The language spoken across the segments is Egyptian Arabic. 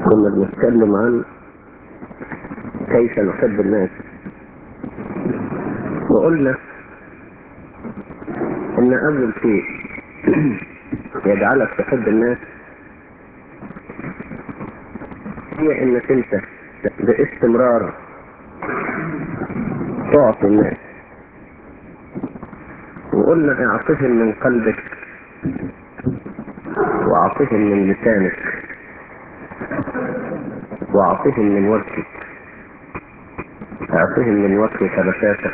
كنا بنتكلم عن كيف نحب الناس وقلنا ان اول شيء يجعلك تحب الناس هي انك انت باستمرار تعطي الناس وقلنا اعطهم من قلبك واعطهم من لسانك واعطهم من وجهك اعطهم من وجهك بشاشة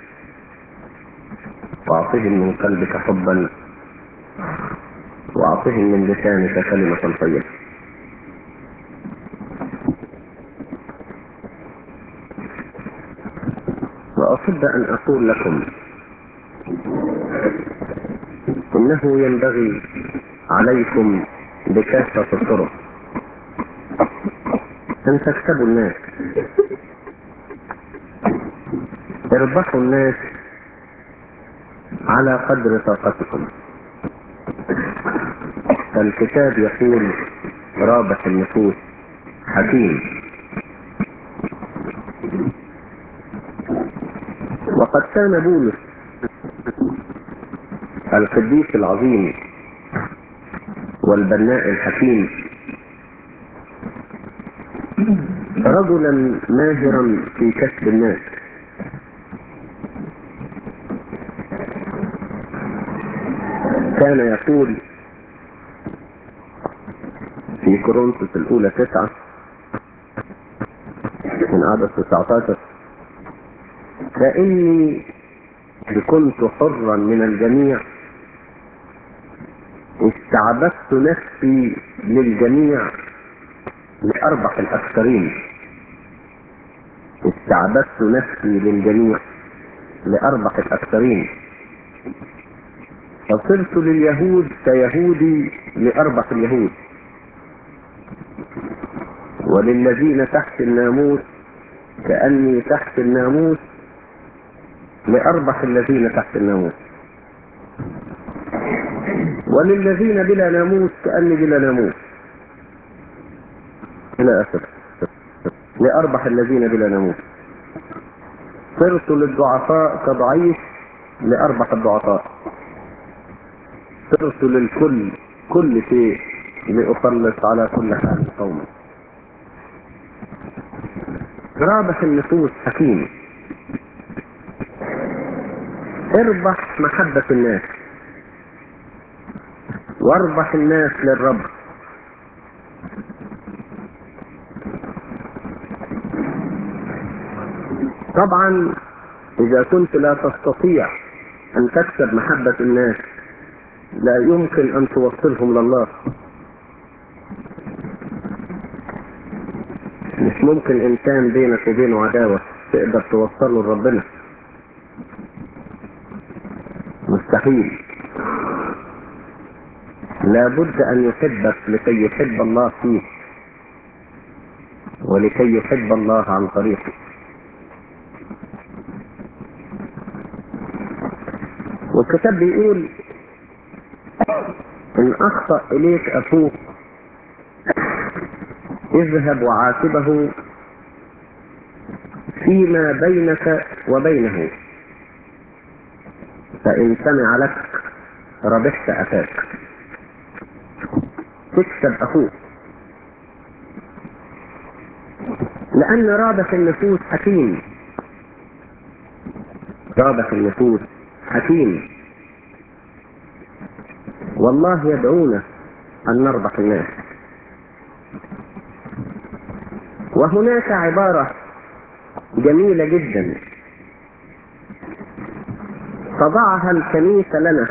واعطهم من قلبك حبا واعطهم من لسانك كلمة طيبة وأحب أن أقول لكم إنه ينبغي عليكم بكافة الطرق أن تكسبوا الناس اربحوا الناس على قدر طاقتكم فالكتاب يقول رابح النفوس حكيم وقد كان بولس القديس العظيم والبناء الحكيم رجلا ماهرا في كسب الناس كان يقول في كورنثوس الأولى تسعة من عدد 19 فإني كنت حرا من الجميع استعبدت نفسي للجميع لأربح الأكثرين استعبدت نفسي للجميع لأربح الأكثرين فصرت لليهود كيهودي لأربح اليهود وللذين تحت الناموس كأني تحت الناموس لأربح الذين تحت الناموس وللذين بلا ناموس كأني بلا ناموس إلى آخر لأربح الذين بلا ناموس صرت للضعفاء كضعيف لأربح الضعفاء صرت للكل كل شيء لأخلص على كل حال قومي رابح النفوس حكيم اربح محبة الناس واربح الناس للرب طبعا اذا كنت لا تستطيع ان تكسب محبة الناس لا يمكن ان توصلهم لله مش ممكن انسان بينك وبينه عداوة تقدر توصله لربنا مستحيل لابد ان يحبك لكي يحب الله فيه ولكي يحب الله عن طريقه والكتاب بيقول ان اخطأ اليك اخوك اذهب وعاتبه فيما بينك وبينه فإن سمع لك ربحت أخاك تكسب أخوك لأن رابح النفوس حكيم رابح النفوس حكيم والله يدعونا أن نربح الناس وهناك عبارة جميلة جدا تضعها الكنيسة لنا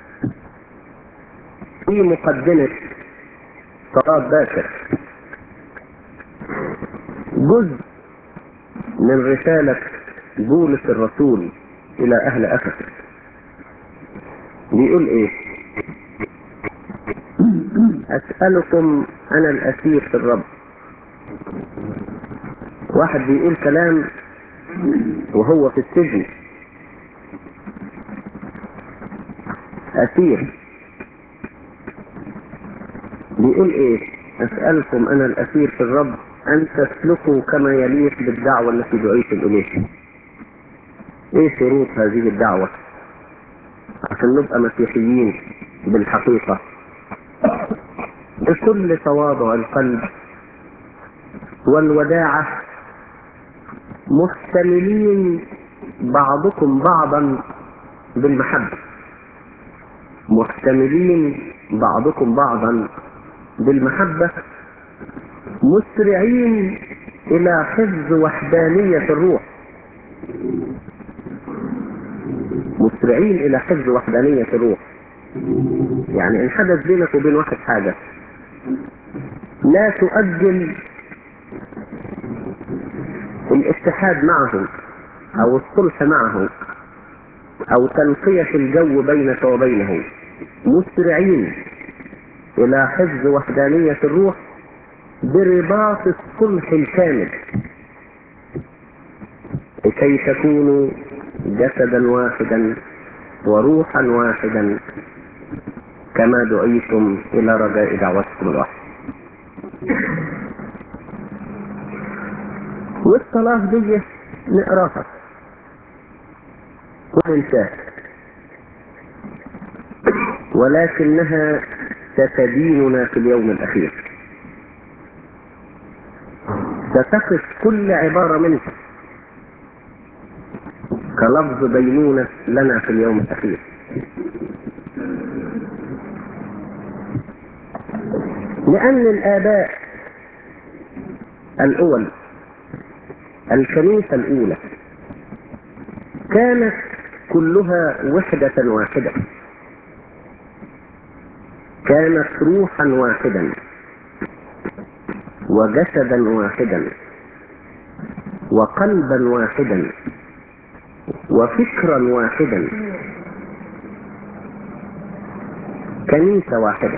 في مقدمة صلاة باكر جزء من رسالة بولس الرسول إلى أهل أفسس بيقول إيه؟ أسألكم أنا الأسير في الرب واحد بيقول كلام وهو في السجن أسير بيقول ايه أسألكم أنا الأسير في الرب أن تسلكوا كما يليق بالدعوة التي دعيتم إليها إيه شروط هذه الدعوة عشان نبقى مسيحيين بالحقيقة بكل تواضع القلب والوداعة محتملين بعضكم بعضا بالمحبة محتملين بعضكم بعضا بالمحبة مسرعين إلى حفظ وحدانية الروح مسرعين إلى حفظ وحدانية الروح يعني إن حدث بينك وبين واحد حاجة لا تؤجل الاتحاد معه أو الصلح معه أو تنقية الجو بينك وبينه مسرعين إلى حفظ وحدانية الروح برباط الصلح الكامل لكي تكونوا جسدا واحدا وروحا واحدا كما دعيتم إلى رجاء دعوتكم الواحد والصلاة دي نقراها وننساها ولكنها ستديننا في اليوم الأخير ستقف كل عبارة منها كلفظ بينونة لنا في اليوم الأخير لأن الآباء الأول الكنيسة الأولى كانت كلها وحدة واحدة كانت روحا واحدا وجسدا واحدا وقلبا واحدا وفكرا واحدا كنيسة واحدة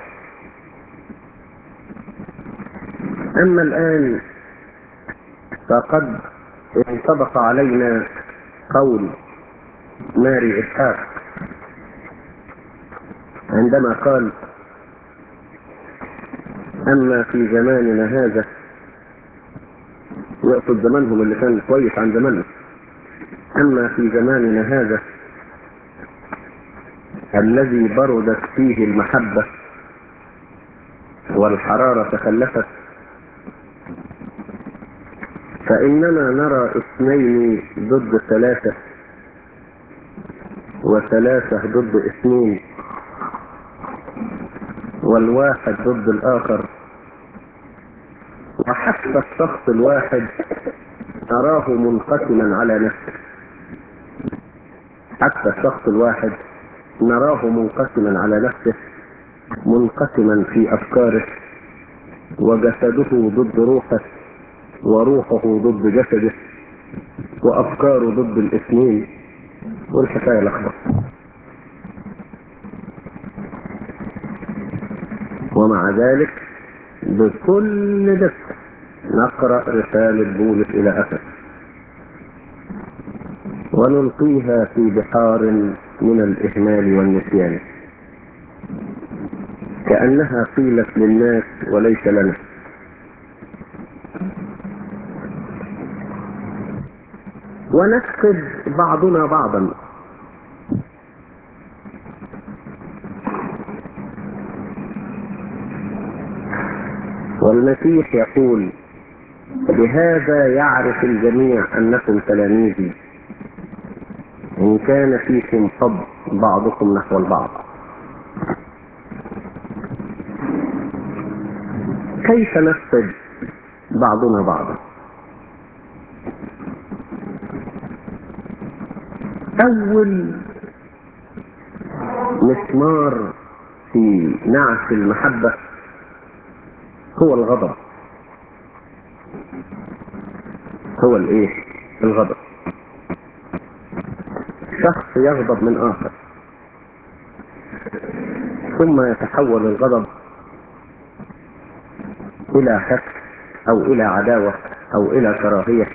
أما الآن فقد انطبق علينا قول ماري إسحاق عندما قال أما في زماننا هذا يقصد زمانهم اللي كان كويس عن زماننا أما في زماننا هذا الذي بردت فيه المحبة والحرارة تخلفت فإننا نرى اثنين ضد ثلاثة وثلاثة ضد اثنين والواحد ضد الآخر وحتى الشخص الواحد نراه منقسما على نفسه حتى الشخص الواحد نراه منقسما على نفسه منقسما في أفكاره وجسده ضد روحه وروحه ضد جسده وأفكاره ضد الاثنين والحكاية لخبط ومع ذلك بكل دقة نقرأ رسالة بولس إلى أسد ونلقيها في بحار من الإهمال والنسيان كأنها قيلت للناس وليس لنا ونفقد بعضنا بعضا والمسيح يقول بهذا يعرف الجميع أنكم تلاميذي إن كان فيكم حب بعضكم نحو البعض كيف نفقد بعضنا بعضا أول مسمار في نعش المحبة هو الغضب هو الايه الغضب شخص يغضب من اخر ثم يتحول الغضب الى حقد او الى عداوة او الى كراهية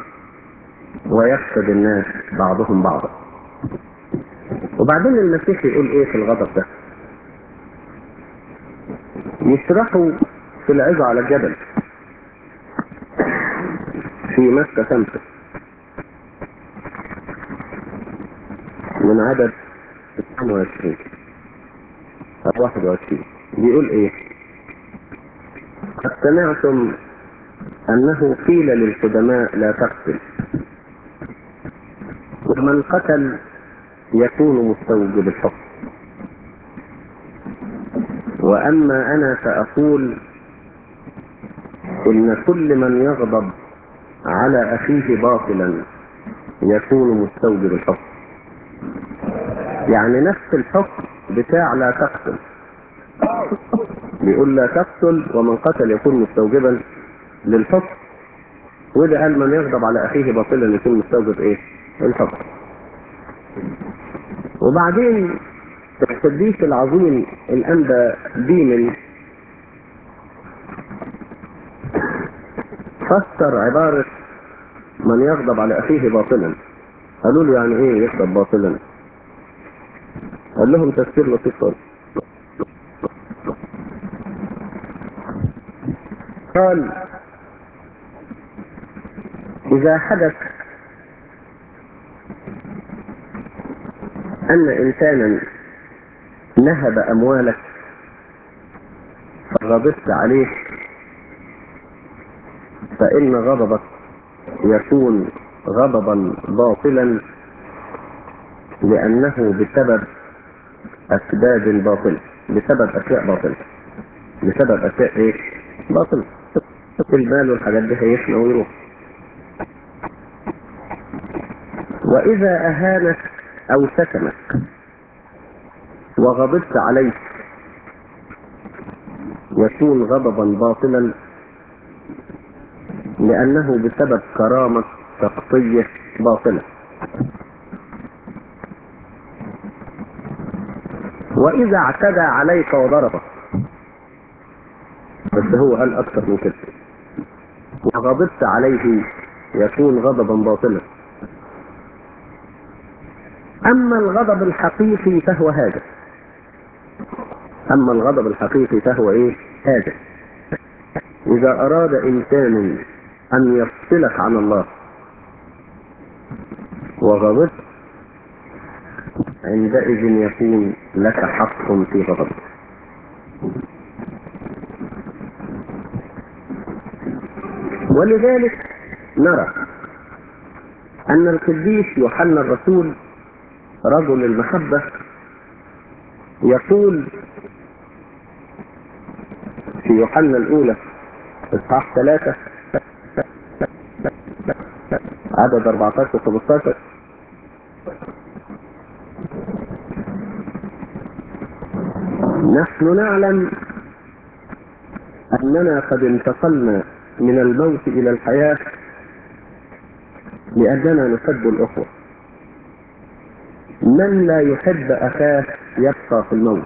ويفقد الناس بعضهم بعضا وبعدين المسيح يقول ايه في الغضب ده يشرحوا في العظة على الجبل في مكة خمسة من عدد 22 أو 21 بيقول إيه؟ قد سمعتم أنه قيل للقدماء لا تقتل ومن قتل يكون مستوجب الحكم وأما أنا فأقول إن كل من يغضب على أخيه باطلا يكون مستوجب الحكم يعني نفس الحكم بتاع لا تقتل بيقول لا تقتل ومن قتل يكون مستوجبا للحكم وده قال من يغضب على أخيه باطلا يكون مستوجب إيه؟ الحكم وبعدين القديس العظيم الأنبا ديمن فسر عبارة من يغضب على أخيه باطلا قالوا له يعني إيه يغضب باطلا قال لهم تفسير لطيف خالص قال إذا حدث أن إنسانا نهب أموالك فغضبت عليه فإن غضبك يكون غضبا باطلا لأنه بسبب أسباب باطلة بسبب أشياء باطلة بسبب أشياء إيه؟ باطلة المال والحاجات دي هيفنى ويروح وإذا أهانك أو شتمك وغضبت عليه يكون غضبا باطلا لأنه بسبب كرامة شخصية باطلة وإذا اعتدى عليك وضربك بس هو قال أكثر من كده وغضبت عليه يكون غضبا باطلا أما الغضب الحقيقي فهو هذا أما الغضب الحقيقي فهو إيه؟ هذا إذا أراد إنسان أن يفصلك عن الله وغضبت عندئذ يكون لك حق في غضبك ولذلك نرى أن القديس يوحنا الرسول رجل المحبة يقول في يوحنا الأولى إصحاح ثلاثة عدد 14 و 15 نحن نعلم أننا قد انتقلنا من الموت إلى الحياة لأننا نحب الأخوة من لا يحب أخاه يبقى في الموت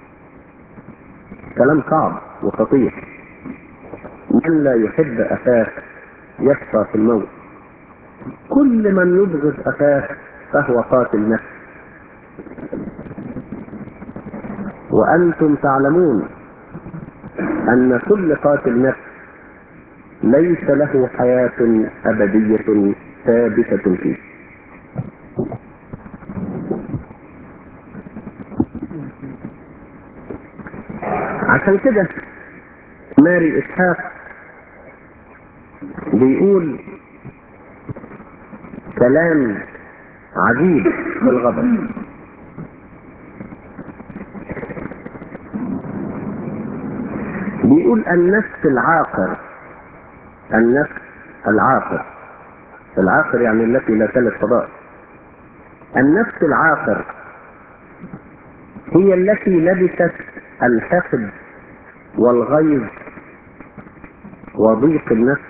كلام صعب وخطير من لا يحب أخاه يبقى في الموت كل من يبغض أخاه فهو قاتل نفس وأنتم تعلمون أن كل قاتل نفس ليس له حياة أبدية ثابتة فيه عشان كده ماري إسحاق بيقول كلام عجيب في الغضب بيقول النفس العاقر النفس العاقر العاقر يعني التي لا تلد فضاء النفس العاقر هي التي لبست الحقد والغيظ وضيق النفس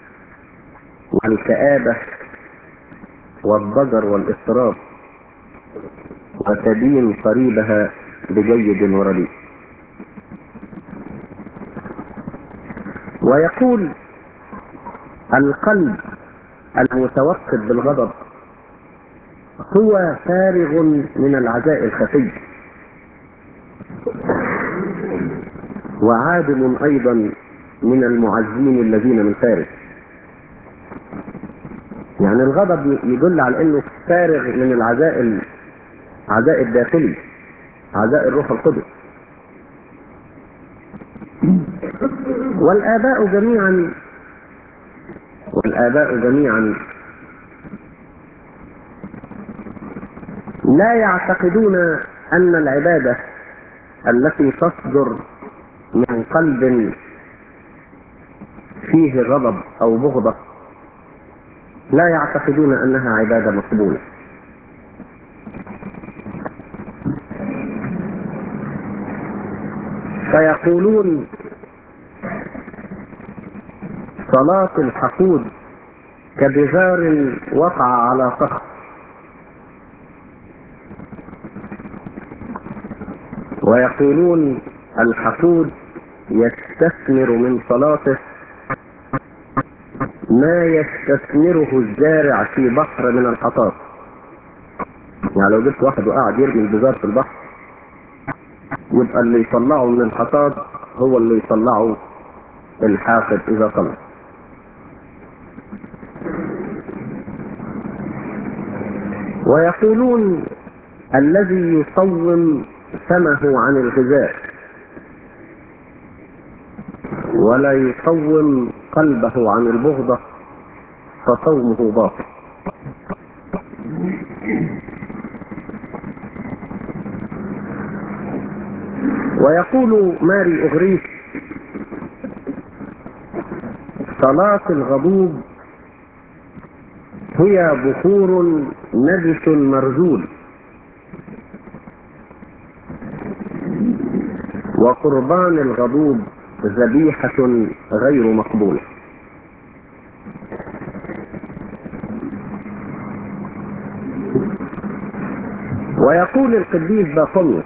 والكآبة والضجر والاضطراب وتدين قريبها بجيد ورديء ويقول القلب المتوقد بالغضب هو فارغ من العزاء الخفي وعادم ايضا من المعزين الذين من فارس يعني الغضب يدل على انه فارغ من العزاء العزاء الداخلي عزاء الروح القدس والآباء جميعا والآباء جميعا لا يعتقدون أن العبادة التي تصدر من قلب فيه غضب أو بغضة لا يعتقدون أنها عبادة مقبولة فيقولون صلاة الحقود كبزار وقع على صخر ويقولون الحقود يستثمر من صلاته ما يستثمره الزارع في بحر من الحصاد يعني لو جبت واحد وقاعد يرمي البزار في البحر يبقى اللي يطلعه من الحصاد هو اللي يطلعه الحافظ اذا طلع ويقولون الذي يصوم فمه عن الغذاء ولا يصوم قلبه عن البغضة فصومه باطل ويقول ماري أغريس صلاة الغضوب هي بخور نجس مرزول وقربان الغضوب ذبيحة غير مقبولة ويقول القديس باطليوس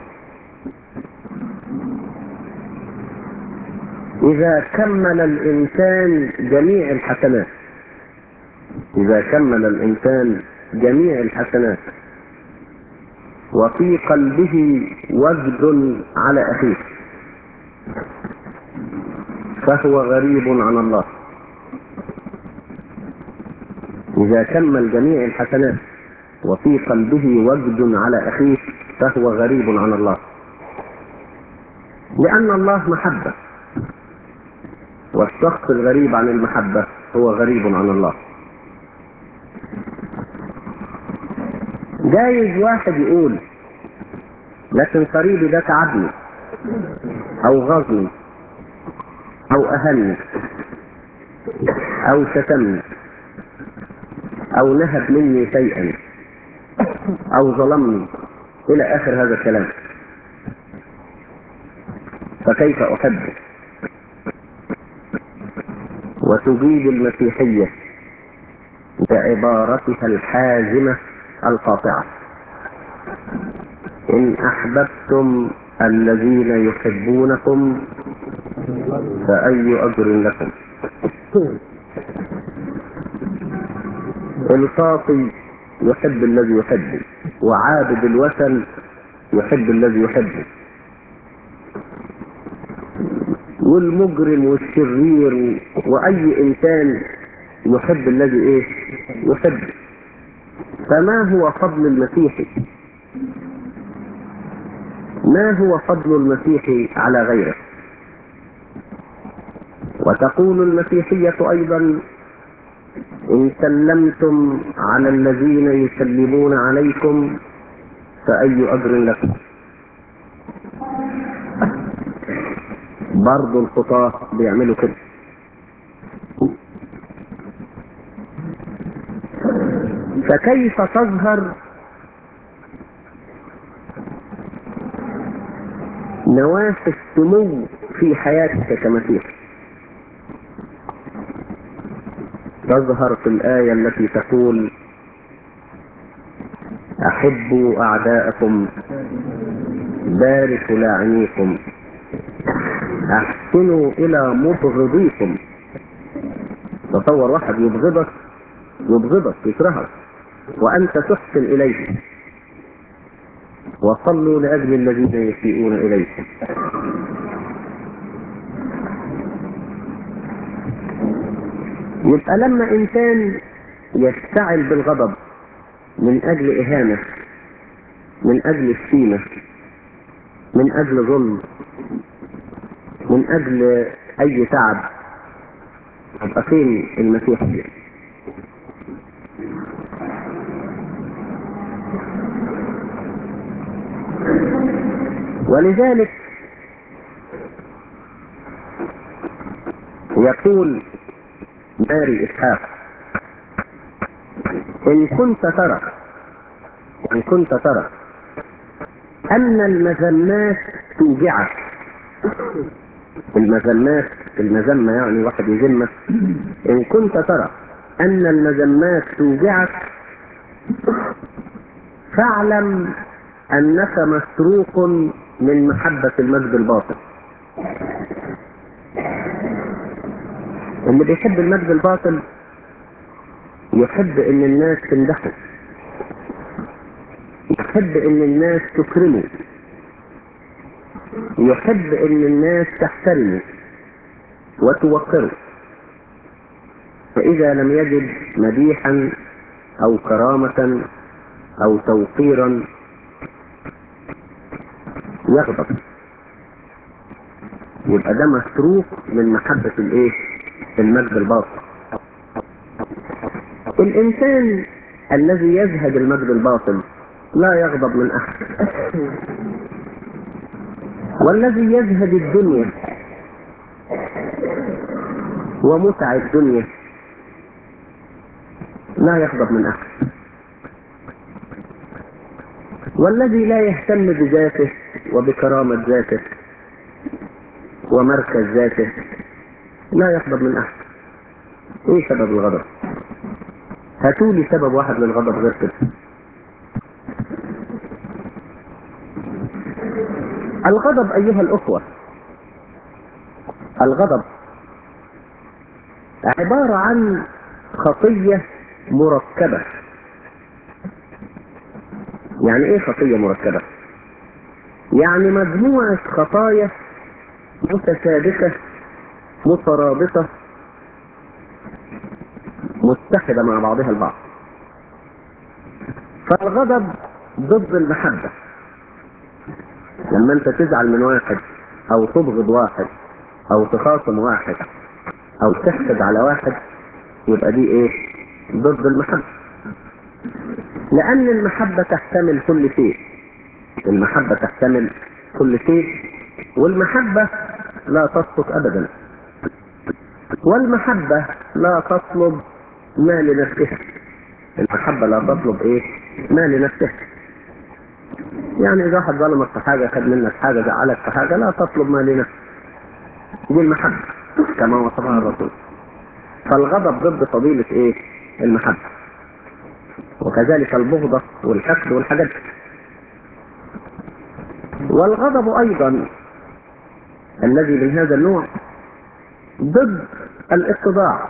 إذا كمل الإنسان جميع الحسنات إذا كمل الإنسان جميع الحسنات وفي قلبه وجد على أخيه فهو غريب عن الله إذا كمل جميع الحسنات وفي قلبه وجد على أخيه فهو غريب عن الله لأن الله محبة والشخص الغريب عن المحبة هو غريب عن الله جايز واحد يقول لكن قريبي ده تعبني او غزني او اهلني او شتمني او نهب مني شيئا او ظلمني الى اخر هذا الكلام فكيف احبه وتجيب المسيحية بعبارتها الحازمة القاطعة إن أحببتم الذين يحبونكم فأي أجر لكم الفاطي يحب الذي يحبه وعابد الوثن يحب الذي يحبه والمجرم والشرير واي انسان يحب الذي ايه يحب فما هو فضل المسيح ما هو فضل المسيح على غيره وتقول المسيحية ايضا ان سلمتم على الذين يسلمون عليكم فاي اجر لكم برضو الخطاة بيعملوا كده فكيف تظهر نواة السمو في حياتك كمسيح تظهر في الآية التي تقول أحبوا أعداءكم باركوا لاعنيكم احسنوا الى مبغضيكم تصور واحد يبغضك يبغضك يكرهك وانت تحسن اليه وصلوا لاجل الذين يسيئون اليكم يبقى لما انسان يشتعل بالغضب من اجل اهانة من اجل الشيمة من اجل ظلم من اجل اي تعب يبقى فين المسيح دي ولذلك يقول ماري إسحاق إن كنت ترى إن كنت ترى أن المذمات توجعك المذمات المذمة يعني واحد يذمك إن كنت ترى أن المذمات توجعك فاعلم أنك مسروق من محبة المجد الباطل اللي بيحب المجد الباطل يحب ان الناس تمدحه يحب ان الناس تكرمه يحب ان الناس تحترمه وتوقره فاذا لم يجد مديحا او كرامة او توقيرا يغضب يبقى ده مسروق من محبة الايه المجد الباطل الانسان الذي يزهد المجد الباطل لا يغضب من احد والذي يزهد الدنيا ومتع الدنيا لا يغضب من احد والذي لا يهتم بذاته وبكرامة ذاته ومركز ذاته لا يغضب من احد ايه سبب الغضب هاتوا لي سبب واحد للغضب غير كده الغضب ايها الاخوة الغضب عبارة عن خطية مركبة يعني ايه خطية مركبة يعني مجموعة خطايا متشابكة مترابطة متحدة مع بعضها البعض فالغضب ضد المحبة لما انت تزعل من واحد او تبغض واحد او تخاصم واحد او تحسد على واحد يبقى دي ايه ضد المحبة لان المحبة تحتمل كل شيء المحبة تحتمل كل شيء والمحبة لا تسقط ابدا والمحبة لا تطلب ما لنفسها المحبة لا تطلب ايه ما لنفسها يعني اذا واحد ظلمك في حاجة خد منك حاجة زعلك في حاجة لا تطلب ما لنفسك دي المحبة كما وصفها الرسول فالغضب ضد فضيلة ايه المحبة وكذلك البغضة والحقد والحاجات دي. والغضب ايضا الذي من هذا النوع ضد الاتضاع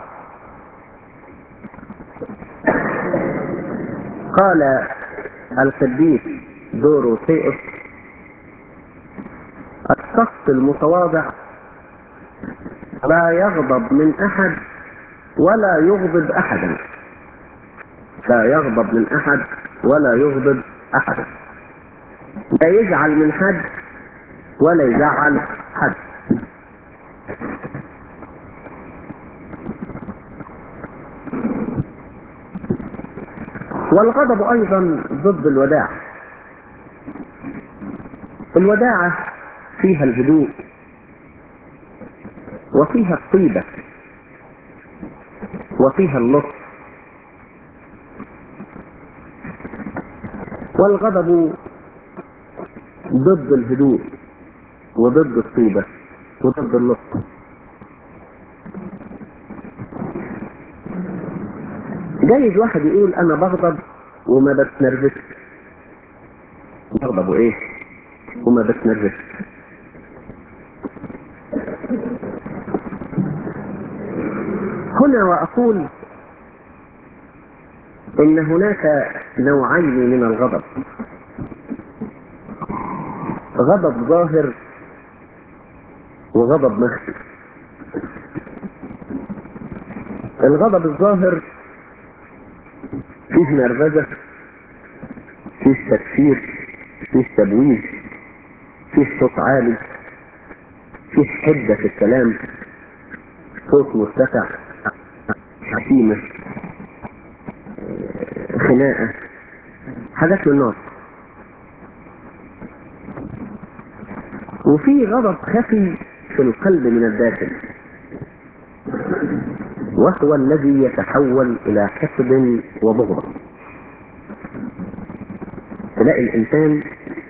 قال القديس دوروثيوس الشخص المتواضع لا يغضب من احد ولا يغضب احدا لا يغضب من احد ولا يغضب احدا لا يزعل من حد ولا يزعل حد والغضب ايضا ضد الوداع الوداعة فيها الهدوء وفيها الطيبة وفيها اللطف والغضب ضد الهدوء وضد الطيبة وضد اللطف جايز واحد يقول انا بغضب وما بتنرفزش بغضب وايه وما بتنرفزش هنا واقول ان هناك نوعين من الغضب غضب ظاهر وغضب مخفي الغضب الظاهر فيه نرفزة فيه تكفير فيه تبويز فيه صوت عالي فيه حدة في الكلام صوت مرتفع حكيمة خناقة حاجات من النار وفي غضب خفي في القلب من الداخل وهو الذي يتحول إلى حقد وبغضة تلاقي الإنسان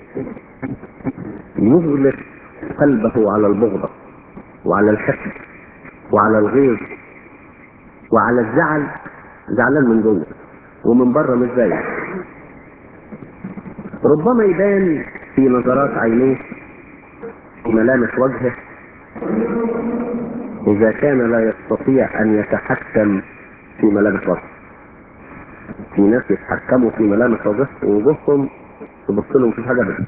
يغلق قلبه على البغضة وعلى الحقد وعلى الغيظ وعلى الزعل زعلان من جوه ومن بره مش زيه ربما يبان في نظرات عينيه وملامح وجهه إذا كان لا يستطيع أن يتحكم في ملامح وجهه في ناس يتحكموا في ملامح وجه- وجوههم تبص لهم في حاجة بس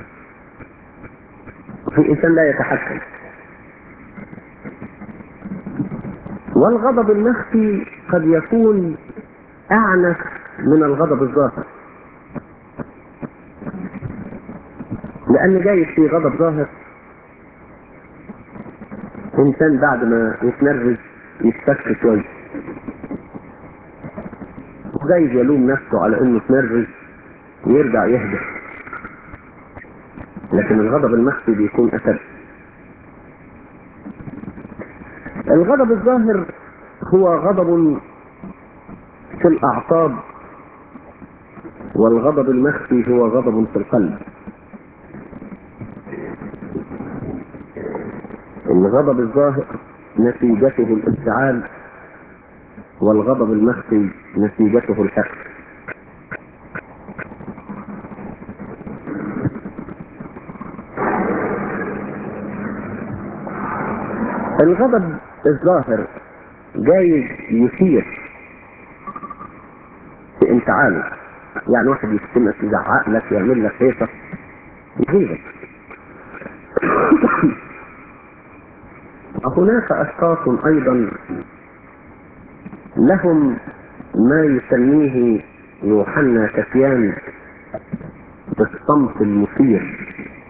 وفي إنسان لا يتحكم والغضب المخفي قد يكون أعنف من الغضب الظاهر لأن جاي في غضب ظاهر إنسان بعد ما يتنرفز يستكفي شوية وجايز يلوم نفسه على إنه اتنرفز ويرجع يهدى لكن الغضب المخفي بيكون أسد الغضب الظاهر هو غضب في الأعصاب والغضب المخفي هو غضب في القلب الغضب الظاهر نتيجته الانفعال والغضب المخفي نتيجته الحقد الغضب الظاهر جاي يثير في انفعاله يعني واحد يشتمك يزعق لك يعمل لك هيصة يغيظك هناك أشخاص أيضا لهم ما يسميه يوحنا كفيان بالصمت المثير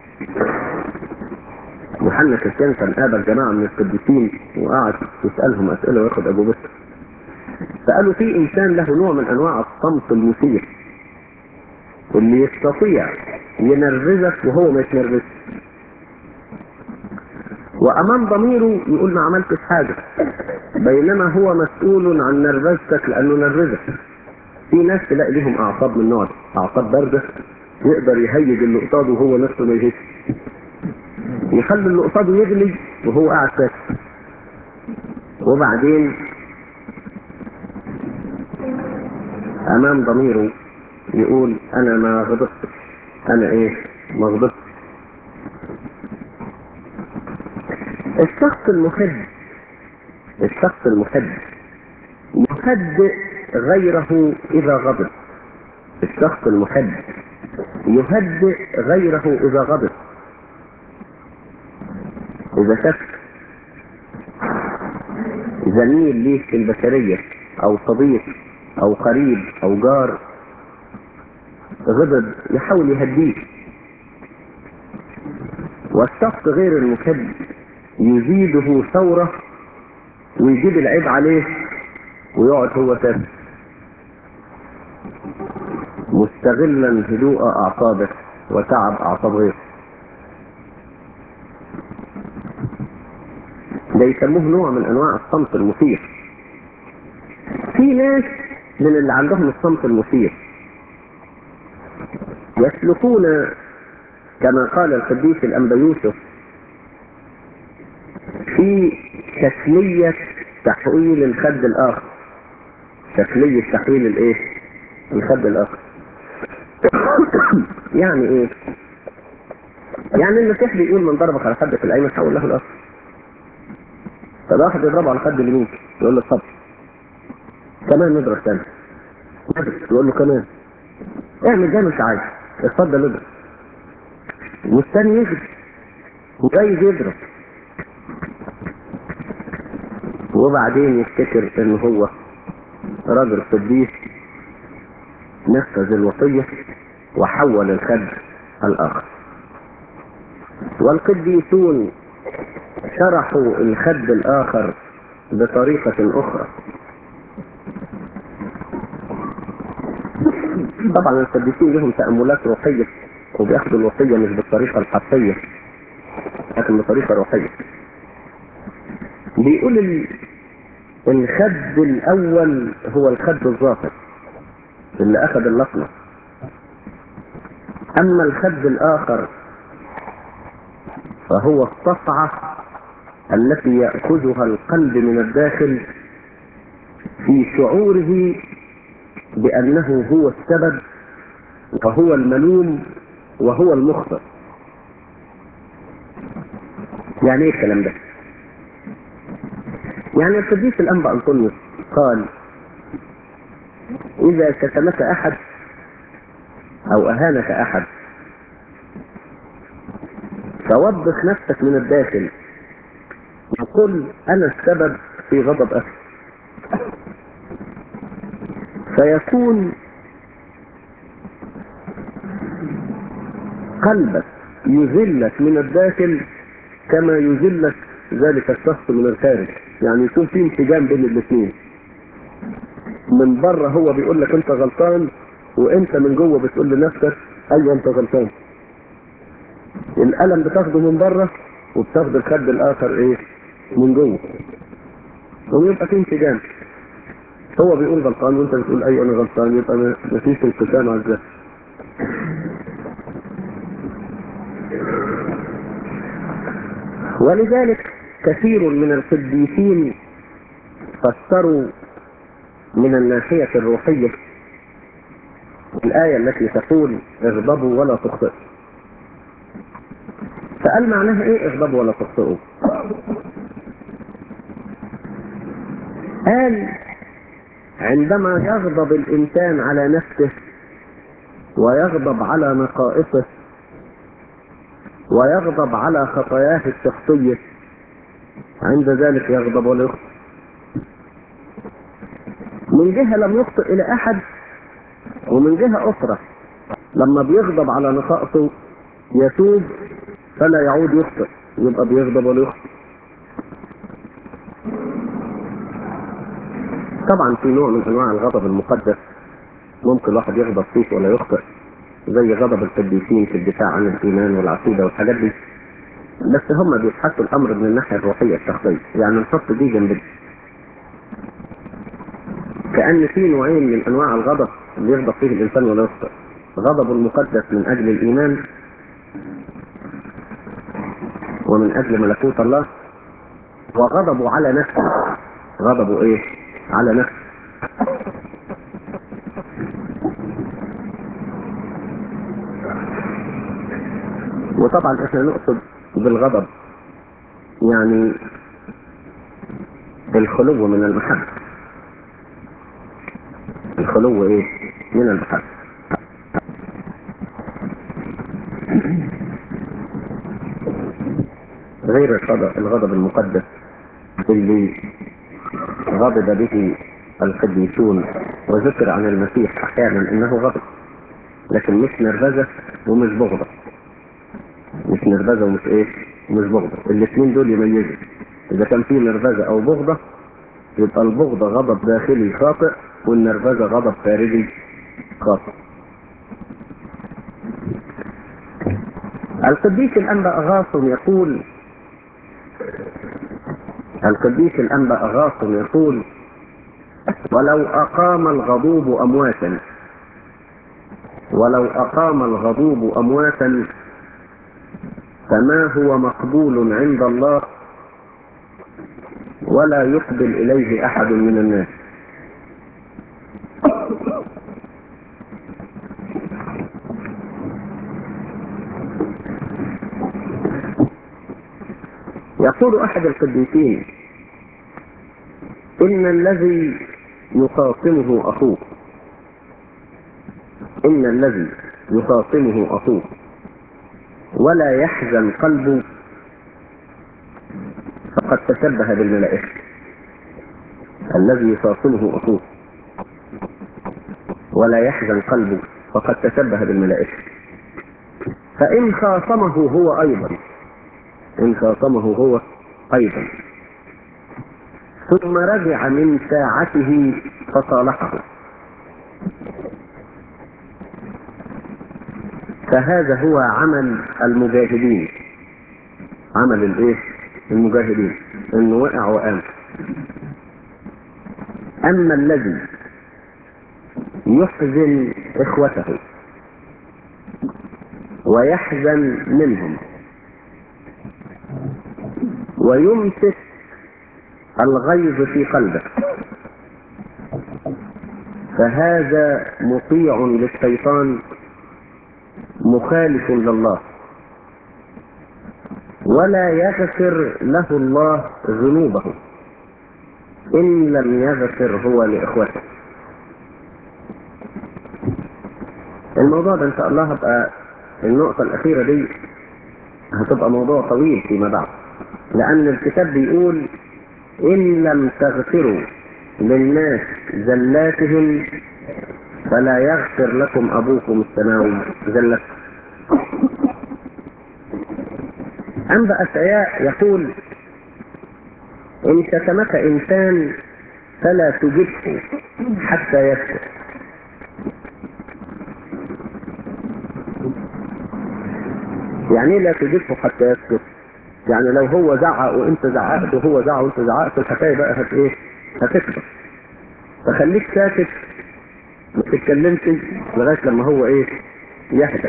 يوحنا كفيان كان قابل جماعة من القديسين وقعد يسألهم أسئلة وياخد أجوبتهم فقالوا في إنسان له نوع من أنواع الصمت المثير اللي يستطيع ينرفزك وهو ما يتنرفزش وامام ضميره يقول ما عملتش حاجة بينما هو مسؤول عن نرفزتك لانه نرفزك في ناس تلاقي ليهم اعصاب من نوع ده، اعصاب باردة يقدر يهيج اللي قصاده وهو نفسه ما يهيجش يخلي اللي قصاده يغلي وهو قاعد ساكت وبعدين امام ضميره يقول انا ما غضبتش انا ايه ما غضبتش الشخص المحب الشخص المحب يهدئ غيره إذا غضب الشخص المحب يهدئ غيره إذا غضب إذا شاف زميل ليه في البشرية أو صديق أو قريب أو جار غضب يحاول يهديه والشخص غير المحب يزيده ثورة ويجيب العيب عليه ويقعد هو ثابت مستغلا هدوء أعصابه وتعب أعصاب غيره ده يسموه نوع من أنواع الصمت المثير في ناس من اللي عندهم الصمت المثير يسلكون كما قال القديس الأنبا يوسف في تسلية تحويل الخد الآخر تسلية تحويل الايه الخد الآخر يعني ايه يعني المسيح بيقول من ضربك على خدك الأيمن حول له الآخر فالواحد يضربه على خد اليمين يقول له اتفضل كمان نضرب تاني يقول له كمان اعمل زي ما انت عايز اتفضل اضرب والثاني يجري وجايز يضرب وبعدين يفتكر ان هو راجل قديس نفذ الوصية وحول الخد الآخر والقديسون شرحوا الخد الآخر بطريقة أخرى طبعا القديسين لهم تأملات روحية وبياخدوا الوصية مش بالطريقة الحرفية لكن بطريقة روحية بيقول ال- الخد الأول هو الخد الظاهر اللي أخذ اللطمة أما الخد الآخر فهو الصفعة التي يأخذها القلب من الداخل في شعوره بأنه هو السبب وهو الملوم وهو المخطئ يعني ايه الكلام ده يعني القديس الأنبا أنطونيوس قال إذا شتمك أحد أو أهانك أحد فوبخ نفسك من الداخل وقل أنا السبب في غضب أخي فيكون قلبك يذلك من الداخل كما يذلك ذلك الشخص من الخارج يعني يكون في انسجام بين الاثنين من بره هو بيقول لك انت غلطان وانت من جوه بتقول لنفسك ايوه انت غلطان الالم بتاخده من بره وبتاخد الخد الاخر ايه من جوه ويبقى في انسجام هو بيقول غلطان وانت بتقول ايوه انا غلطان يبقى ما- مفيش انقسام على الذات ولذلك كثير من القديسين فسروا من الناحية الروحية الآية التي تقول اغضبوا ولا تخطئوا فقال معناها ايه اغضبوا ولا تخطئوا قال عندما يغضب الإنسان على نفسه ويغضب على نقائصه ويغضب على خطاياه الشخصية عند ذلك يغضب ولا يخطئ من جهة لم يخطئ إلى أحد ومن جهة أخرى لما بيغضب على نقائصه يتوب فلا يعود يخطئ يبقى بيغضب ولا يخطئ طبعا في نوع من انواع الغضب المقدس ممكن الواحد يغضب فيه ولا يخطئ زي غضب القديسين في الدفاع عن الايمان والعقيده والحاجات دي بس هم بيبحثوا الامر من الناحيه الروحيه الشخصيه يعني نحط دي جنب دي كان في نوعين من انواع الغضب اللي يغضب فيه الانسان ولا يخطئ غضب المقدس من اجل الايمان ومن اجل ملكوت الله وغضبه على نفسه غضبه ايه على نفسه وطبعا احنا نقصد بالغضب يعني الخلو من المحبة الخلو ايه من المحبة غير الغضب, الغضب المقدس اللي غضب به القديسون وذكر عن المسيح احيانا انه غضب لكن مش نرفزه ومش بغضه مش نرفزه ومش ايه مش بغضه الاثنين دول يميزوا اذا كان في نرفزه او بغضه يبقى البغضه غضب داخلي خاطئ والنرفزه غضب خارجي خاطئ القديس الانبا اغاثم يقول القديس الانبا اغاثم يقول ولو اقام الغضوب امواتا ولو اقام الغضوب امواتا فما هو مقبول عند الله ولا يقبل اليه احد من الناس يقول احد القديسين ان الذي يخاصمه اخوه ان الذي يخاصمه اخوه ولا يحزن قلبه فقد تشبه بالملائكة الذي يخاصمه أخوه ولا يحزن قلبه فقد تشبه بالملائكة فإن خاصمه هو أيضا إن خاصمه هو أيضا ثم رجع من ساعته فصالحه فهذا هو عمل المجاهدين عمل الايه المجاهدين انه وقع وقام اما الذي يحزن اخوته ويحزن منهم ويمسك الغيظ في قلبه فهذا مطيع للشيطان مخالف لله ولا يغفر له الله ذنوبه إن لم يغفر هو لإخوته الموضوع ده إن شاء الله هبقى النقطة الأخيرة دي هتبقى موضوع طويل فيما بعد لأن الكتاب بيقول إن لم تغفروا للناس زلاتهم فلا يغفر لكم أبوكم السماوي زلتكم أنبأ أشعياء يقول إن شتمك إنسان فلا تجبه حتى يسكت يعني إيه لا تجبه حتى يسكت يعني لو هو زعق وانت زعقت وهو زعق وانت زعقت الحكايه بقى هت ايه هتكبر فخليك ساكت ما تتكلمش لغايه لما هو ايه يهدى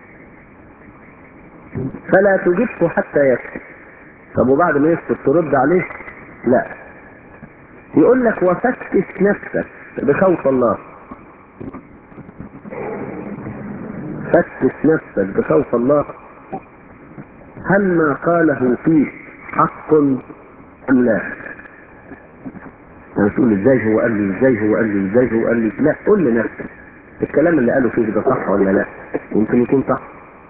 فلا تجبه حتى يسكت طب وبعد ما يسكت ترد عليه لا يقول لك وفتش نفسك بخوف الله فتش نفسك بخوف الله هل ما قاله فيك حق ام لا يعني تقول ازاي هو قال لي ازاي هو قال لي ازاي هو قال لي لا قول لنفسك الكلام اللي قاله فيك ده صح ولا لا يمكن يكون صح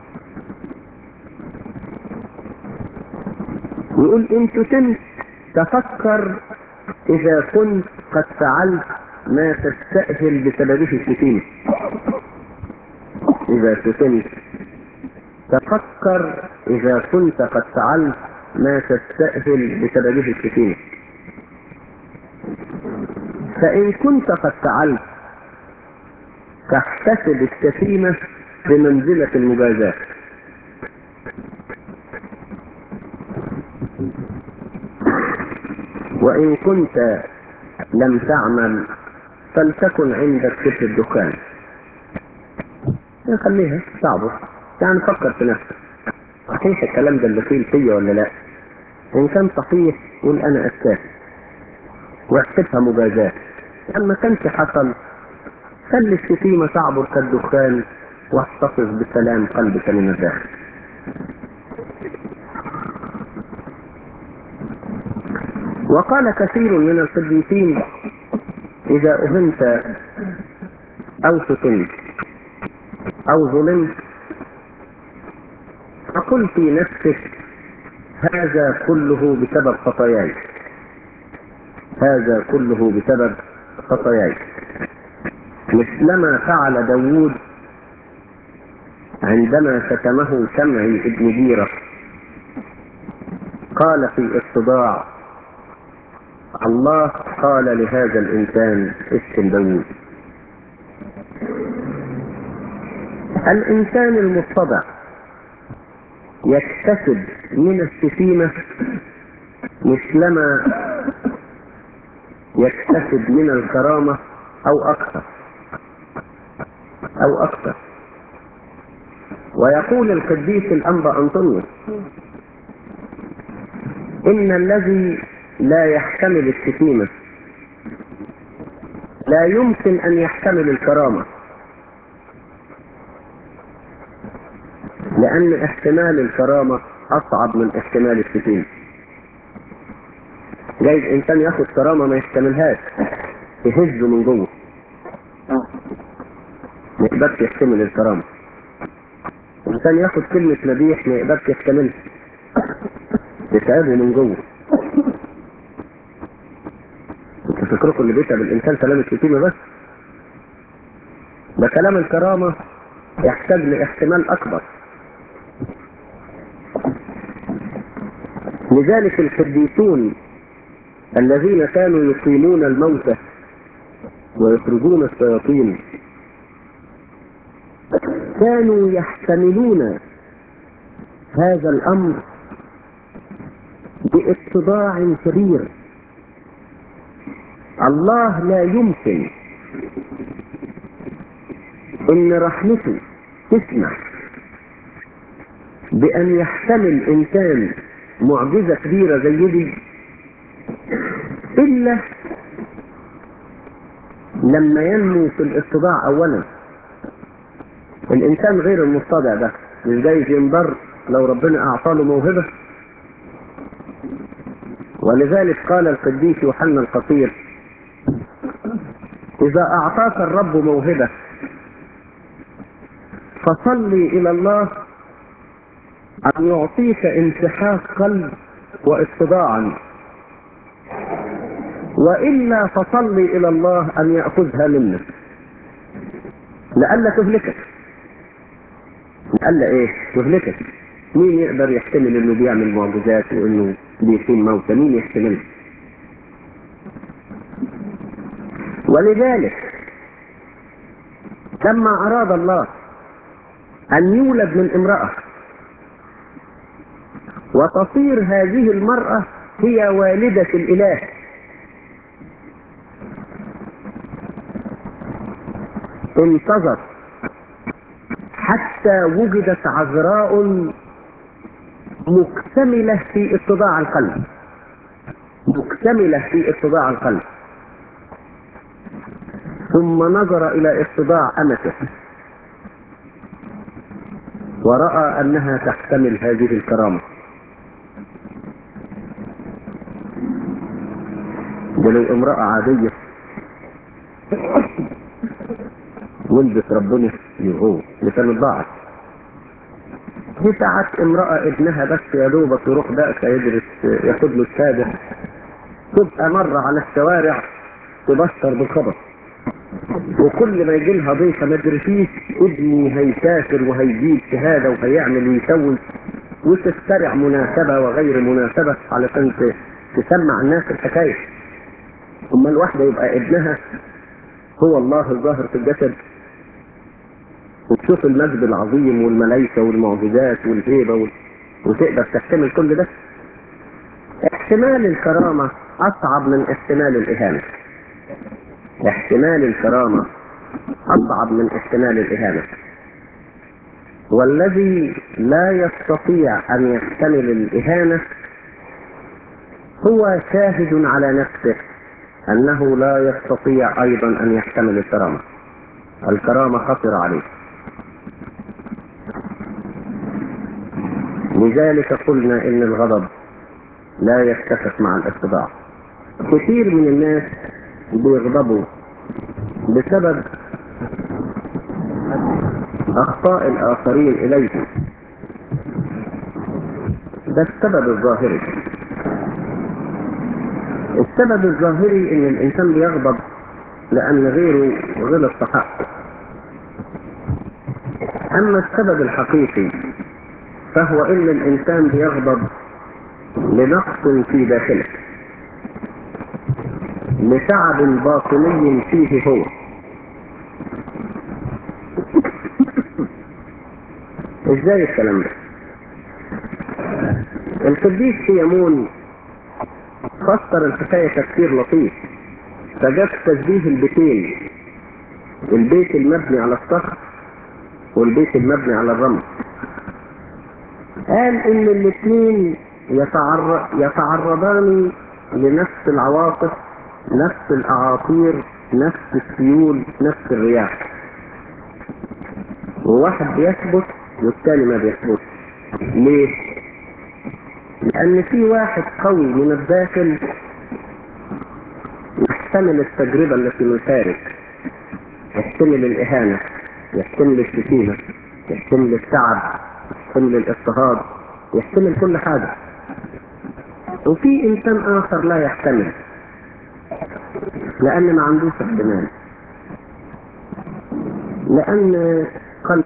يقول ان كنت تفكر اذا كنت قد فعلت ما تستأهل بسببه الشتيمة اذا كنت تفكر إذا كنت قد فعلت ما تستأهل بسببه الشتيمة فإن كنت قد فعلت تحتسب الشتيمة بمنزلة المجازاة وإن كنت لم تعمل فلتكن عندك كتب الدخان خليها صعبه يعني فكر في نفسك صحيح الكلام ده اللي قيل فيا ولا لا ان كان صحيح قول انا استاهل واحسبها مجازاة لما كانش حصل خلي الشتيمة تعبر كالدخان واحتفظ بسلام قلبك من الداخل وقال كثير من القديسين إذا أهنت أو فتنت أو ظلمت فقل في نفسك هذا كله بسبب خطاياي هذا كله بسبب خطاياي مثلما فعل داوود عندما شتمه سمعي ابن جيرة قال في الصداع الله قال لهذا الإنسان اشتم داوود الإنسان المتضع يكتسب من الشتيمة مثلما يكتسب من الكرامة أو أكثر أو أكثر ويقول القديس الأنبا أنطونيوس إن الذي لا يحتمل الشتيمة لا يمكن أن يحتمل الكرامة لأن احتمال الكرامة أصعب من احتمال الشتيمة جايز إنسان ياخد كرامة ما يحتملهاش يهزه من جوه ما يقدرش يحتمل الكرامة إنسان ياخد كلمة مديح ما يقدرش يحتملها يتعبه من جوه انتوا فكركم اللي بيتعب الإنسان كلام الشتيمة بس ده كلام الكرامة يحتاج لاحتمال أكبر لذلك القديسون الذين كانوا يقيمون الموتى ويخرجون الشياطين كانوا يحتملون هذا الأمر باتضاع كبير الله لا يمكن ان رحمته تسمح بان يحتمل انسان معجزة كبيرة زي دي الا لما ينمو في الاتضاع اولا الانسان غير المتضع ده مش جاي ينضر لو ربنا اعطاله موهبة ولذلك قال القديس يوحنا القصير اذا اعطاك الرب موهبة فصلي الى الله ان يعطيك انسحاق قلب واتضاعا والا فصلي الى الله ان ياخذها منك لئلا تهلكك لئلا ايه تهلكك مين يقدر يحتمل انه بيعمل معجزات وانه بيقيم موتى مين يحتمل ولذلك لما اراد الله ان يولد من امرأة وتصير هذه المرأة هي والدة الاله انتظر حتى وجدت عذراء مكتملة في اتضاع القلب مكتملة في اتضاع القلب ثم نظر الى اتضاع امته ورأى انها تحتمل هذه الكرامة ولو امرأة عادية ولدت ربنا يهو لكانت ضاعت دي ساعات امرأة ابنها بس يا دوبك يروح بقى يدرس ياخد له الشهادة تبقى مرة على الشوارع تبشر بالخبر وكل ما يجي لها ضيفة ما تدرسيش ابني هيسافر وهيجيب شهادة وهيعمل ويسوي وتخترع مناسبة وغير مناسبة علشان ت- تسمع الناس الحكاية اما الواحدة يبقى ابنها هو الله الظاهر في الجسد وتشوف المجد العظيم والملائكة والمعجزات والهيبة وال... وتقدر تحتمل كل ده احتمال الكرامة أصعب من احتمال الإهانة احتمال الكرامة أصعب من احتمال الإهانة والذي لا يستطيع أن يحتمل الإهانة هو شاهد على نفسه أنه لا يستطيع أيضا أن يحتمل الكرامة الكرامة خطر عليه لذلك قلنا إن الغضب لا يتفق مع الاتباع كثير من الناس بيغضبوا بسبب أخطاء الآخرين إليهم ده السبب الظاهري السبب الظاهري ان الانسان بيغضب لان غيره غلط في حقه اما السبب الحقيقي فهو ان الانسان بيغضب لنقص في داخله لتعب باطني فيه هو ازاي الكلام ده القديس سيمون فسر الحكاية تفسير لطيف فجاب تشبيه البيتين البيت المبني على الصخر والبيت المبني على الرمل قال ان الاثنين يتعرض يتعرضان لنفس العواصف نفس الاعاصير نفس السيول نفس الرياح وواحد بيثبت والتاني ما بيثبتش ليه؟ لأن في واحد قوي من الداخل يحتمل التجربة التي من الخارج يحتمل الإهانة يحتمل الشتيمة يحتمل التعب يحتمل الاضطهاد يحتمل كل حاجة وفي إنسان آخر لا يحتمل لأن ما عندوش احتمال لأن قلب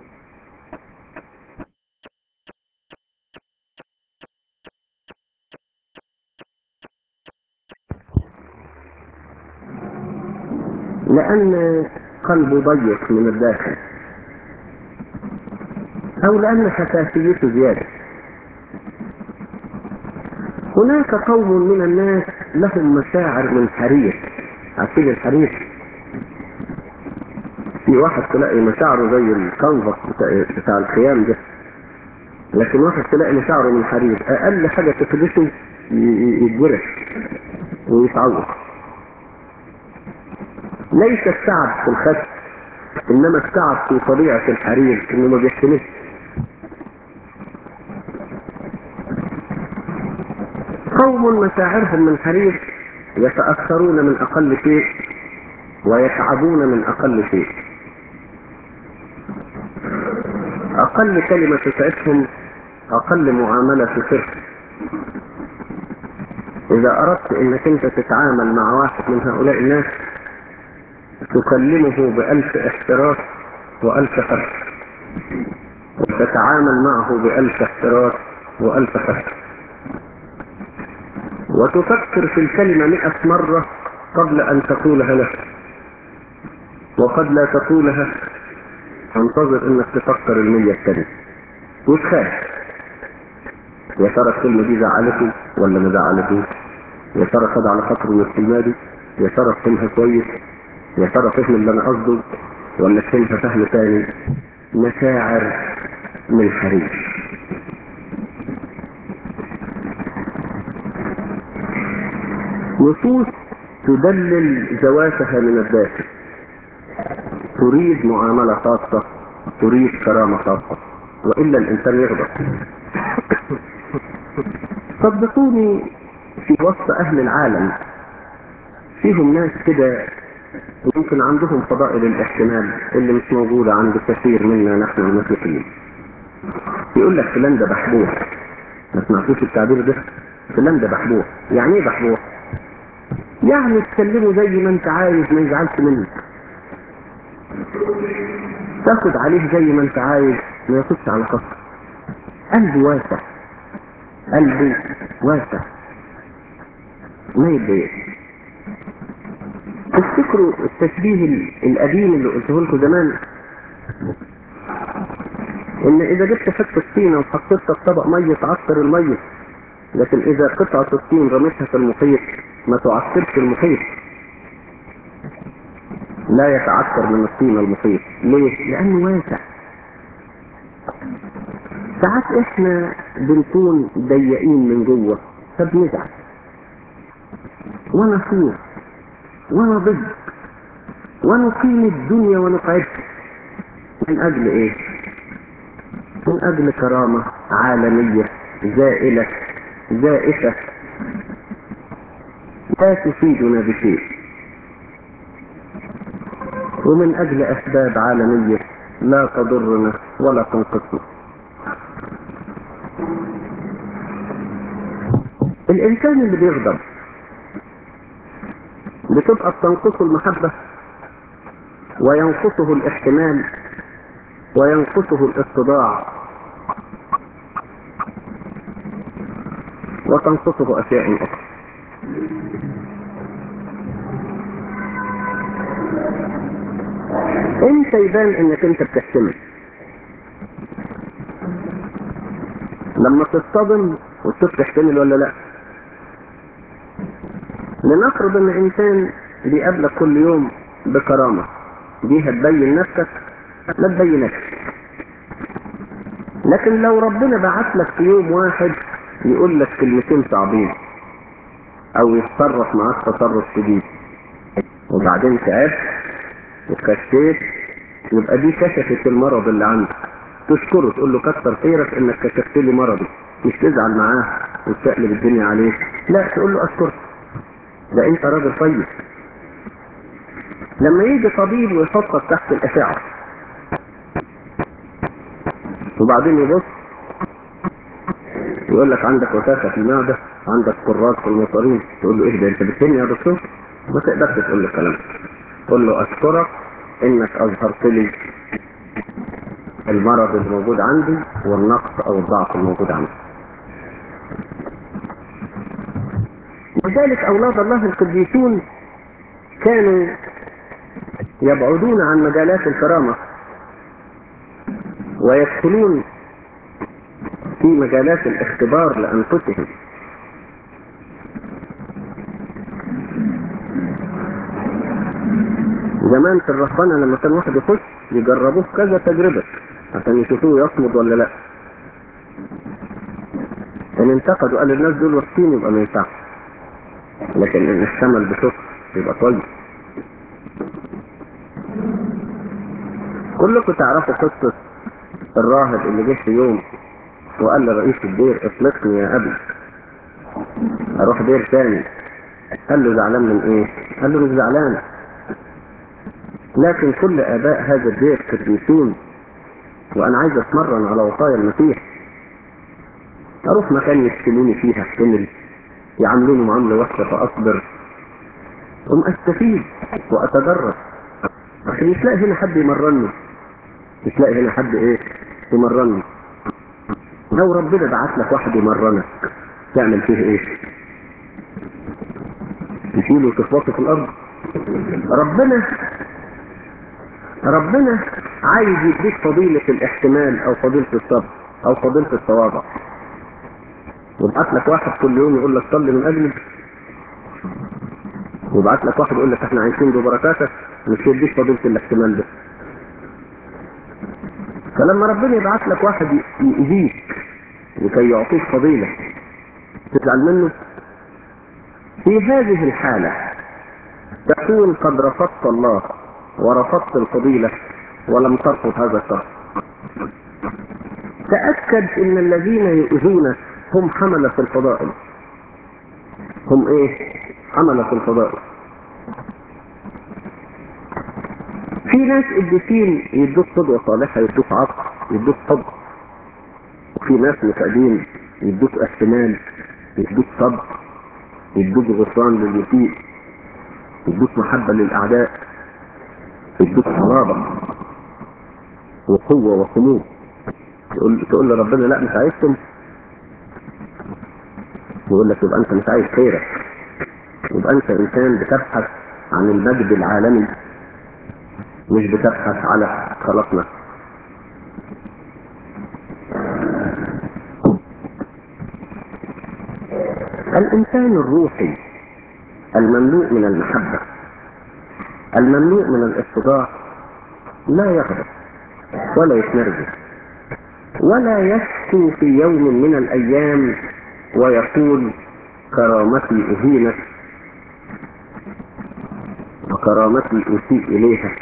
لأن قلبه ضيق من الداخل أو لأن حساسيته زيادة هناك قوم من الناس لهم مشاعر من حرير عارفين الحرير في واحد تلاقي مشاعره زي الكنفس بتاع, بتاع الخيام ده لكن واحد تلاقي مشاعره من حرير اقل حاجة تفلسه يتجرح ويتعوق ليس التعب في الخس انما التعب في طبيعة الحرير انه ما بيحتملش قوم مشاعرهم من حرير يتأثرون من أقل شيء ويتعبون من أقل شيء أقل كلمة تسعفهم أقل معاملة تسر إذا أردت أنك أنت تتعامل مع واحد من هؤلاء الناس تكلمه بألف احتراس وألف خف وتتعامل معه بألف احتراس وألف خف وتفكر في الكلمة مئة مرة قبل أن تقولها له وقد لا تقولها انتظر انك تفكر المية التانية وتخاف يا ترى الكلمة دي زعلته ولا ما زعلتوش يا ترى خد على خاطره من الكلمة دي يا ترى فهمها كويس يا ترى فهم اللي انا قصده ولا فهمها فهم تاني مشاعر من حرير نصوص تدلل ذواتها من الداخل تريد معاملة خاصة تريد كرامة خاصة وإلا الإنسان يغضب صدقوني في وسط أهل العالم فيهم ناس كده يمكن عندهم فضائل الاحتمال اللي مش موجودة عند كثير منا نحن المسيحيين يقول لك فلان ده بحبوح ما سمعتوش التعبير ده فلان ده بحبوح يعني ايه بحبوح يعني تكلمه زي ما انت عايز ما يزعلش منك تاخد عليه زي ما انت عايز ما ياخدش على خاطر قلبه واسع قلبه واسع ما يتضايق تفتكروا التشبيه القديم اللي قلته لكم زمان ان اذا جبت حته طينه وحطيتها في طبق ميه تعصر الميه لكن اذا قطعه الطين رميتها في المحيط ما تعصرش المحيط لا يتعثر من الطين المحيط ليه؟ لأنه واسع ساعات احنا بنكون ضيقين من جوه فبنزعل ونصير ونضج ونقيم الدنيا ونقعد من أجل إيه؟ من أجل كرامة عالمية زائلة زائفة لا تفيدنا بشيء ومن أجل أسباب عالمية لا تضرنا ولا تنقصنا الإنسان اللي بيغضب بتبقى بتنقصه المحبة وينقصه الاحتمال وينقصه الاتضاع وتنقصه أشياء أخرى انت يبان انك انت بتحتمل لما تصطدم وتشوف تحتمل ولا لا لنفرض ان انسان بيقابلك كل يوم بكرامة دي هتبين نفسك لا تبينكش لكن لو ربنا بعت لك في يوم واحد يقول لك كلمتين صعبين او يتصرف معاك تصرف شديد وبعدين تعبت وكشفت يبقى دي كشفت المرض اللي عندك تشكره تقول له كتر خيرك انك كشفت لي مرضي مش تزعل معاه وتقلب الدنيا عليه لا تقول له اشكرك ده انت راجل طيب لما يجي طبيب ويحطك تحت الاشعه وبعدين يبص يقول لك عندك وساخه في المعده عندك قراص في المصارين تقول له ايه ده انت بتهني يا دكتور ما تقدرش تقول له الكلام تقول له اشكرك انك اظهرت لي المرض الموجود عندي والنقص او الضعف الموجود عندي لذلك اولاد الله القديسون كانوا يبعدون عن مجالات الكرامة ويدخلون في مجالات الاختبار لأنفسهم زمان في الرهبنة لما كان واحد يخش يجربوه كذا تجربة عشان يشوفوه يصمد ولا لا ان انتقدوا قال الناس دول وحشين يبقى ما ينفعش لكن ان اشتمل بشكر يبقى كويس كلكم تعرفوا قصة الراهب اللي جه في يوم وقال لرئيس الدير اطلقني يا ابي اروح دير تاني قال له زعلان من ايه قال له مش زعلان لكن كل اباء هذا الدير قديسين وانا عايز اتمرن على وصايا المسيح اروح مكان يشتموني فيها احتمل يعاملوني معاملة وحشة فاصبر ثم استفيد واتدرب عشان مش لاقي هنا حد يمرني مش لاقي هنا حد ايه يمرني لو ربنا بعت لك واحد يمرنك تعمل فيه ايه تشيله وتخبطه في الارض ربنا ربنا عايز يديك فضيلة الاحتمال او فضيلة الصبر او فضيلة التواضع ويبعت لك واحد كل يوم يقول لك صلي من اجلي ويبعت لك واحد يقول لك احنا عايشين ببركاتك مش يديك فضيلة الاحتمال ده فلما ربنا يبعت لك واحد يأذيك لكي يعطيك فضيلة تزعل منه في هذه الحالة تكون قد رفضت الله ورفضت الفضيلة ولم ترفض هذا الشخص تأكد ان الذين يؤذونك هم حملة الفضائل هم ايه حملة الفضائل في ناس قديسين يدوك قدوة صالحة يدوك عقل يدوك حب وفي ناس متعبين يدوك احتمال يدوك صبر يدوك غفران للمسيء يدوك محبة للأعداء يدوك صلابة وقوة وخمول تقول تقول لربنا لا مش عايزكم يقول لك يبقى انت مش عايز خيرك يبقى انت انسان بتبحث عن المجد العالمي مش بتبحث على خلقنا الإنسان الروحي المملوء من المحبة المملوء من الاتضاع لا يغضب ولا يتنرجس ولا يشكو في يوم من الأيام ويقول كرامتي أهينت وكرامتي أسيء إليها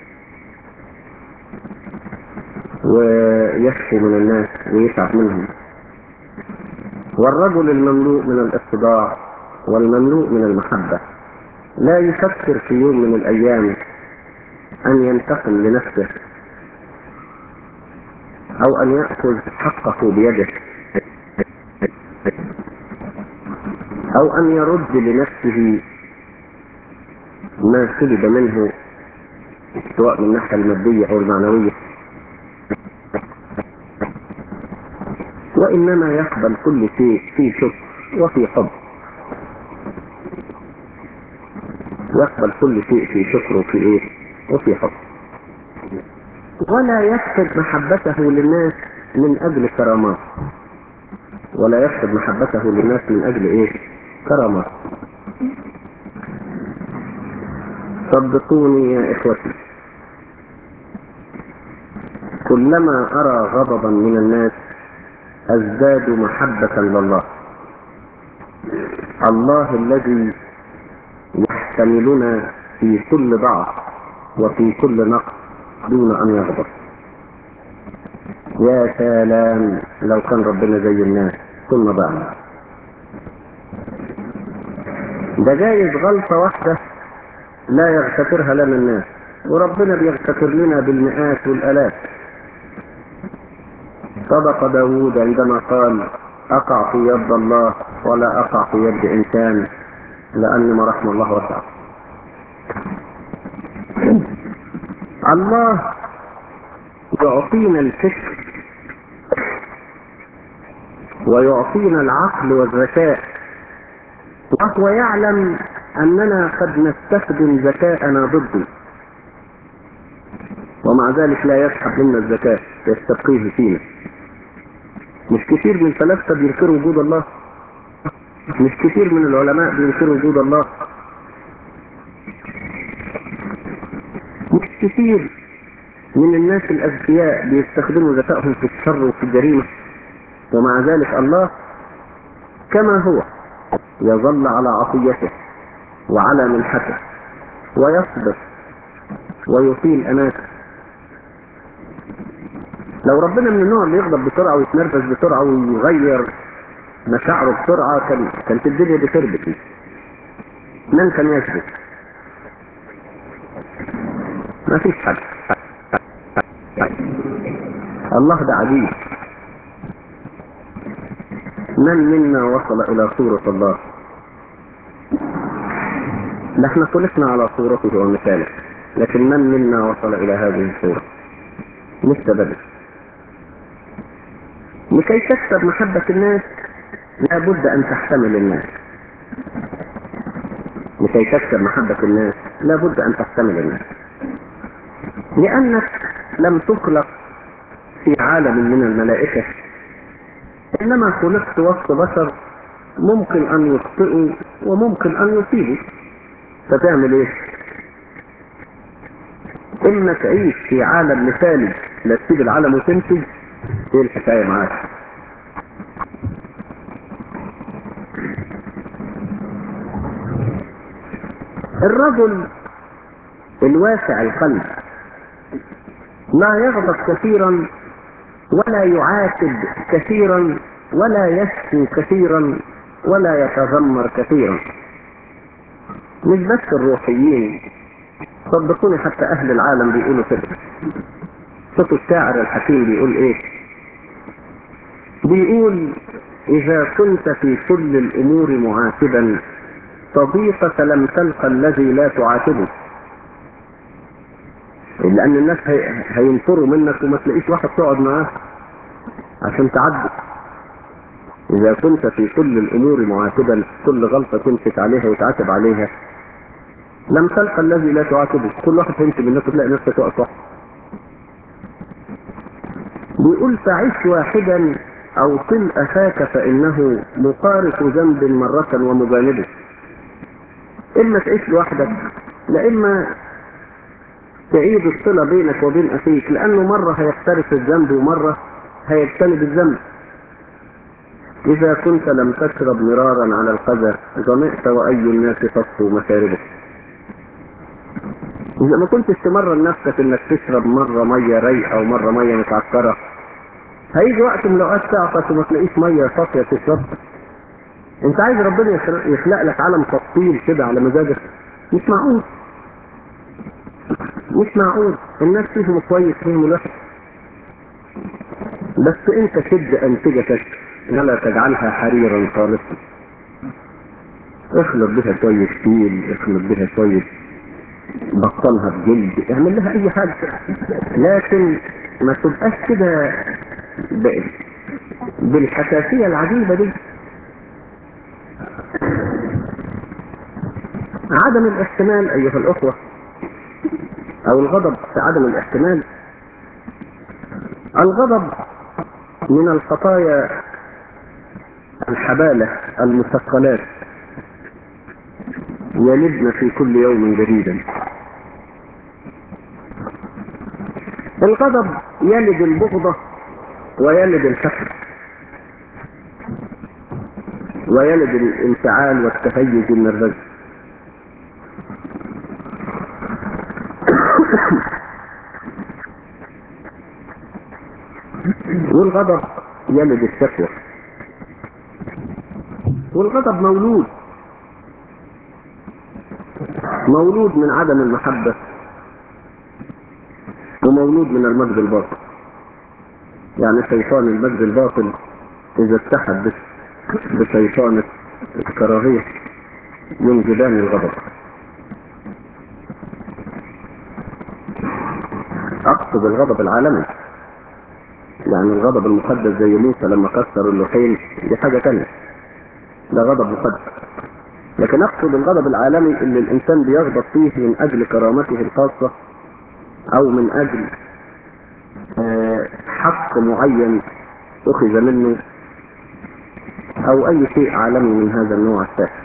ويشكو من الناس ويتعب منهم والرجل المملوء من الاتضاع والمملوء من المحبة لا يفكر في يوم من الأيام أن ينتقم لنفسه أو أن يأخذ حقه بيده أو أن يرد لنفسه ما سلب منه سواء من الناحية المادية أو المعنوية وإنما يقبل كل شيء في شكر وفي حب يقبل كل شيء في شكر وفي إيه وفي حب ولا يفقد محبته للناس من أجل كرامات ولا يفقد محبته للناس من أجل إيه كرامات صدقوني يا إخوتي كلما أرى غضبا من الناس أزداد محبة لله الله الذي يحتملنا في كل ضعف وفي كل نقص دون أن يغضب يا سلام لو كان ربنا زي الناس كنا ضعنا ده جايز غلطة واحدة لا يغتفرها لنا الناس وربنا بيغتفر لنا بالمئات والآلاف صدق داود عندما قال أقع في يد الله ولا أقع في يد إنسان لأن ما رحم الله وسع الله يعطينا الفكر ويعطينا العقل والذكاء وهو يعلم أننا قد نستخدم ذكاءنا ضده ومع ذلك لا يسحب منا الذكاء يستبقيه فينا مش كثير من الفلاسفة بينكروا وجود الله مش كثير من العلماء بينكروا وجود الله مش كثير من الناس الأذكياء بيستخدموا ذكائهم في الشر وفي الجريمة ومع ذلك الله كما هو يظل على عطيته وعلى منحته ويصبر ويطيل أناته لو ربنا من النوع اللي يغضب بسرعة ويتنرفز بسرعة ويغير مشاعره بسرعة كان كانت الدنيا دي خربت من كان يثبت ما فيش حد الله ده عجيب من منا وصل الى صورة الله لا احنا خلقنا على صورته ومثاله لكن من منا وصل الى هذه الصورة لسه بدري لكي تكسب محبة الناس لابد ان تحتمل الناس لكي تكسب محبة الناس لابد ان تحتمل الناس لانك لم تخلق في عالم من الملائكة انما خلقت وسط بشر ممكن ان يخطئوا وممكن ان يصيبوا فتعمل ايه اما تعيش في عالم مثالي لا تسيب العالم وتمشي ايه الحكاية معاك الرجل الواسع القلب لا يغضب كثيرا ولا يعاتب كثيرا ولا يشكو كثيرا ولا يتذمر كثيرا مش بس الروحيين صدقوني حتى اهل العالم بيقولوا كده صوت الشاعر الحكيم بيقول ايه بيقول اذا كنت في كل الامور معاتبا صديقك لم تلقى الذي لا تعاتبه لان الناس هي... هينفروا منك وما تلاقيش واحد تقعد معاه عشان تعدي اذا كنت في كل الامور معاتبا كل غلطة تمسك عليها وتعاتب عليها لم تلقى الذي لا تعاتبه كل واحد هيمشي منك وتلاقي نفسك واقف صح بيقول فعش واحدا او صل اخاك فانه مقارف ذنب مرة ومجانبه اما تعيش لوحدك لا اما تعيد الصلة بينك وبين اخيك لانه مرة هيقترف الذنب ومرة هيجتنب الذنب اذا كنت لم تشرب مرارا على القذى ظمئت واي الناس تصفو مشاربك اذا ما كنتش تمرن نفسك انك تشرب مرة مية رايقة ومرة مية متعكرة هيجي وقت من الاوقات تعطش وما تلاقيش مية صافية تشربها انت عايز ربنا يخلق لك عالم تفصيل كده على مزاجك مش معقول مش معقول الناس فيهم كويس فيهم الوحش بس انت شد انتجتك ولا تجعلها حريرا خالصا اخلط بها شوية فيل اخلط بها شوية بطلها بجلد اعمل لها اي حاجة لكن ما تبقاش كده بالحساسية العجيبة دي عدم الاحتمال ايها الاخوة او الغضب في عدم الاحتمال الغضب من الخطايا الحبالة المثقلات يلدن في كل يوم جديدا الغضب يلد البغضة ويلد الحقد ويلد الانفعال والتهيج النرفزي والغضب يلد الشكوى والغضب مولود مولود من عدم المحبة ومولود من المجد الباطل يعني شيطان المجد الباطل إذا اتحد بشيطان الكراهية ينجبان الغضب اقصد الغضب العالمي يعني الغضب المقدس زي موسى لما كسر اللوحين دي حاجة تانية ده غضب مقدس لكن اقصد الغضب العالمي اللي الانسان بيغضب فيه من اجل كرامته الخاصة او من اجل آه، حق معين اخذ منه او اي شيء عالمي من هذا النوع التافه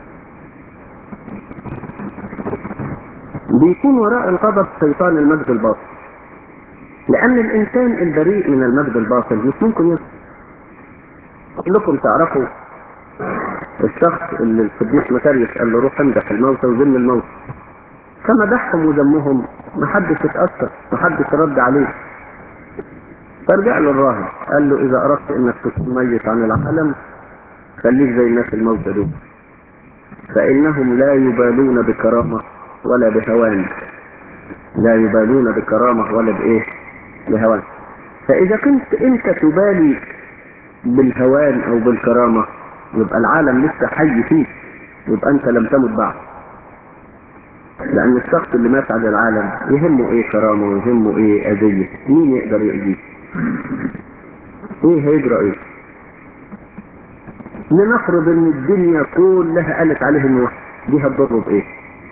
بيكون وراء الغضب شيطان المجد الباطل لان الانسان البريء من المجد الباطل مش ممكن يصل كلكم تعرفوا الشخص اللي القديس مكاريوس قال له روح امدح الموتى وذم الموت فمدحهم وذمهم محدش اتأثر محدش رد عليه فرجع له الراهب قال له اذا اردت انك تكون ميت عن العالم خليك زي الناس الموتى دول فانهم لا يبالون بكرامة ولا بهوان لا يبالون بكرامة ولا بايه بهوان فاذا كنت انت تبالي بالهوان او بالكرامة يبقى العالم لسه حي فيك يبقى انت لم تمت بعد لان الشخص اللي مات على العالم يهمه ايه كرامه ويهمه ايه اذية مين يقدر يأذيه ايه هيجرى ايه لنفرض ان الدنيا كلها قالت عليه انه وحش دي هتضره بايه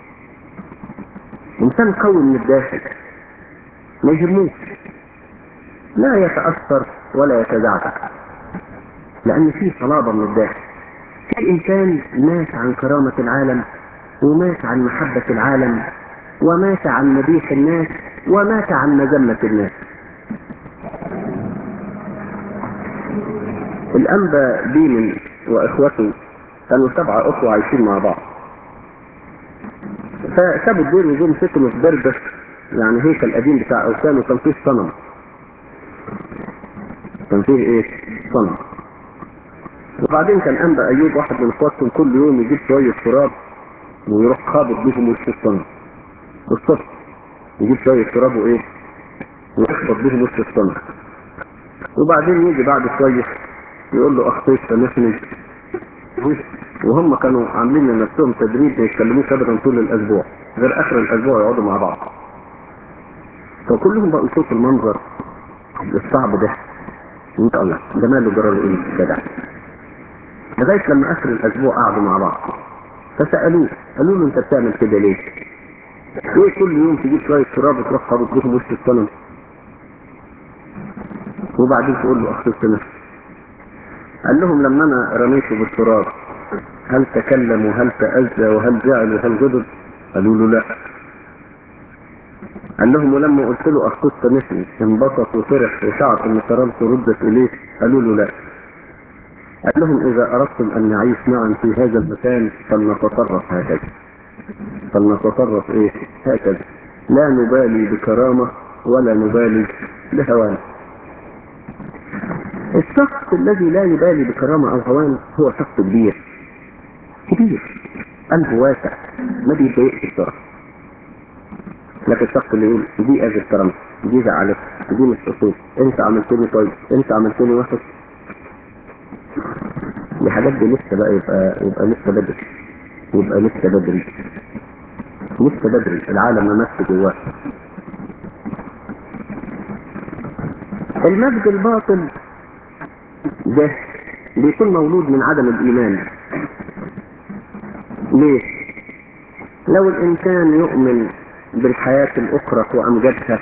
انسان قوي من الداخل ما يهموش لا يتأثر ولا يتزعزع لأن فيه صلابة من الداخل في إنسان مات عن كرامة العالم ومات عن محبة العالم ومات عن مديح الناس ومات عن مذمة الناس الأنبا ديمن وإخوته كانوا سبعة أخوة عايشين مع بعض فسابوا الدير وجم سكنوا في بردة يعني هيكل قديم بتاع أوثان وكان فيه صنم كان فيه إيه؟ صنم وبعدين كان أنبا أيوب واحد من إخواتهم كل يوم يجيب شوية تراب ويروح خابط بيهم وسط الصنم الصبح يجيب شوية تراب وإيه؟ ويخبط بيهم وسط الصنم وبعدين يجي بعد شوية يقول له أخطيت سامحني وهم كانوا عاملين لنفسهم تدريب ما يتكلموش ابدا طول الاسبوع غير اخر الاسبوع يقعدوا مع بعض فكلهم بقوا يشوفوا المنظر الصعب ده انت الله ده ماله جرى له ايه كده لغايه لما اخر الاسبوع قعدوا مع بعض فسالوه قالوا له انت بتعمل كده ليه؟ ليه كل يوم تجيب شويه تراب وتروح خابط بيهم وسط الصنم وبعدين تقول له اخطيت نفسي قال لهم لما انا رميته بالتراب هل تكلم وهل تأذى وهل زعل وهل غضب قالوا له لا قال لهم ولما قلت له اخطط مثلي انبسط وفرح وشعر ان كرامته ردت اليه قالوا له لا قال لهم اذا اردتم ان نعيش معا في هذا المكان فلنتصرف هكذا فلنتصرف ايه هكذا لا نبالي بكرامة ولا نبالي بهوان الشخص الذي لا يبالي بكرامة او هوان هو شخص كبير كبير قلبه واسع ما بيضايقش بسرعة لكن الشخص اللي يقول دي اذى كرامتي دي زعلت دي مش اصول انت عملتني كويس انت عملتني وحش دي حاجات دي لسه بقى يبقى يبقى لسه بدري يبقى لسه بدري لسه بدري العالم ما مس جواه المجد الباطل ده بيكون مولود من عدم الإيمان ليه؟ لو الإنسان يؤمن بالحياة الأخرى وأمجادها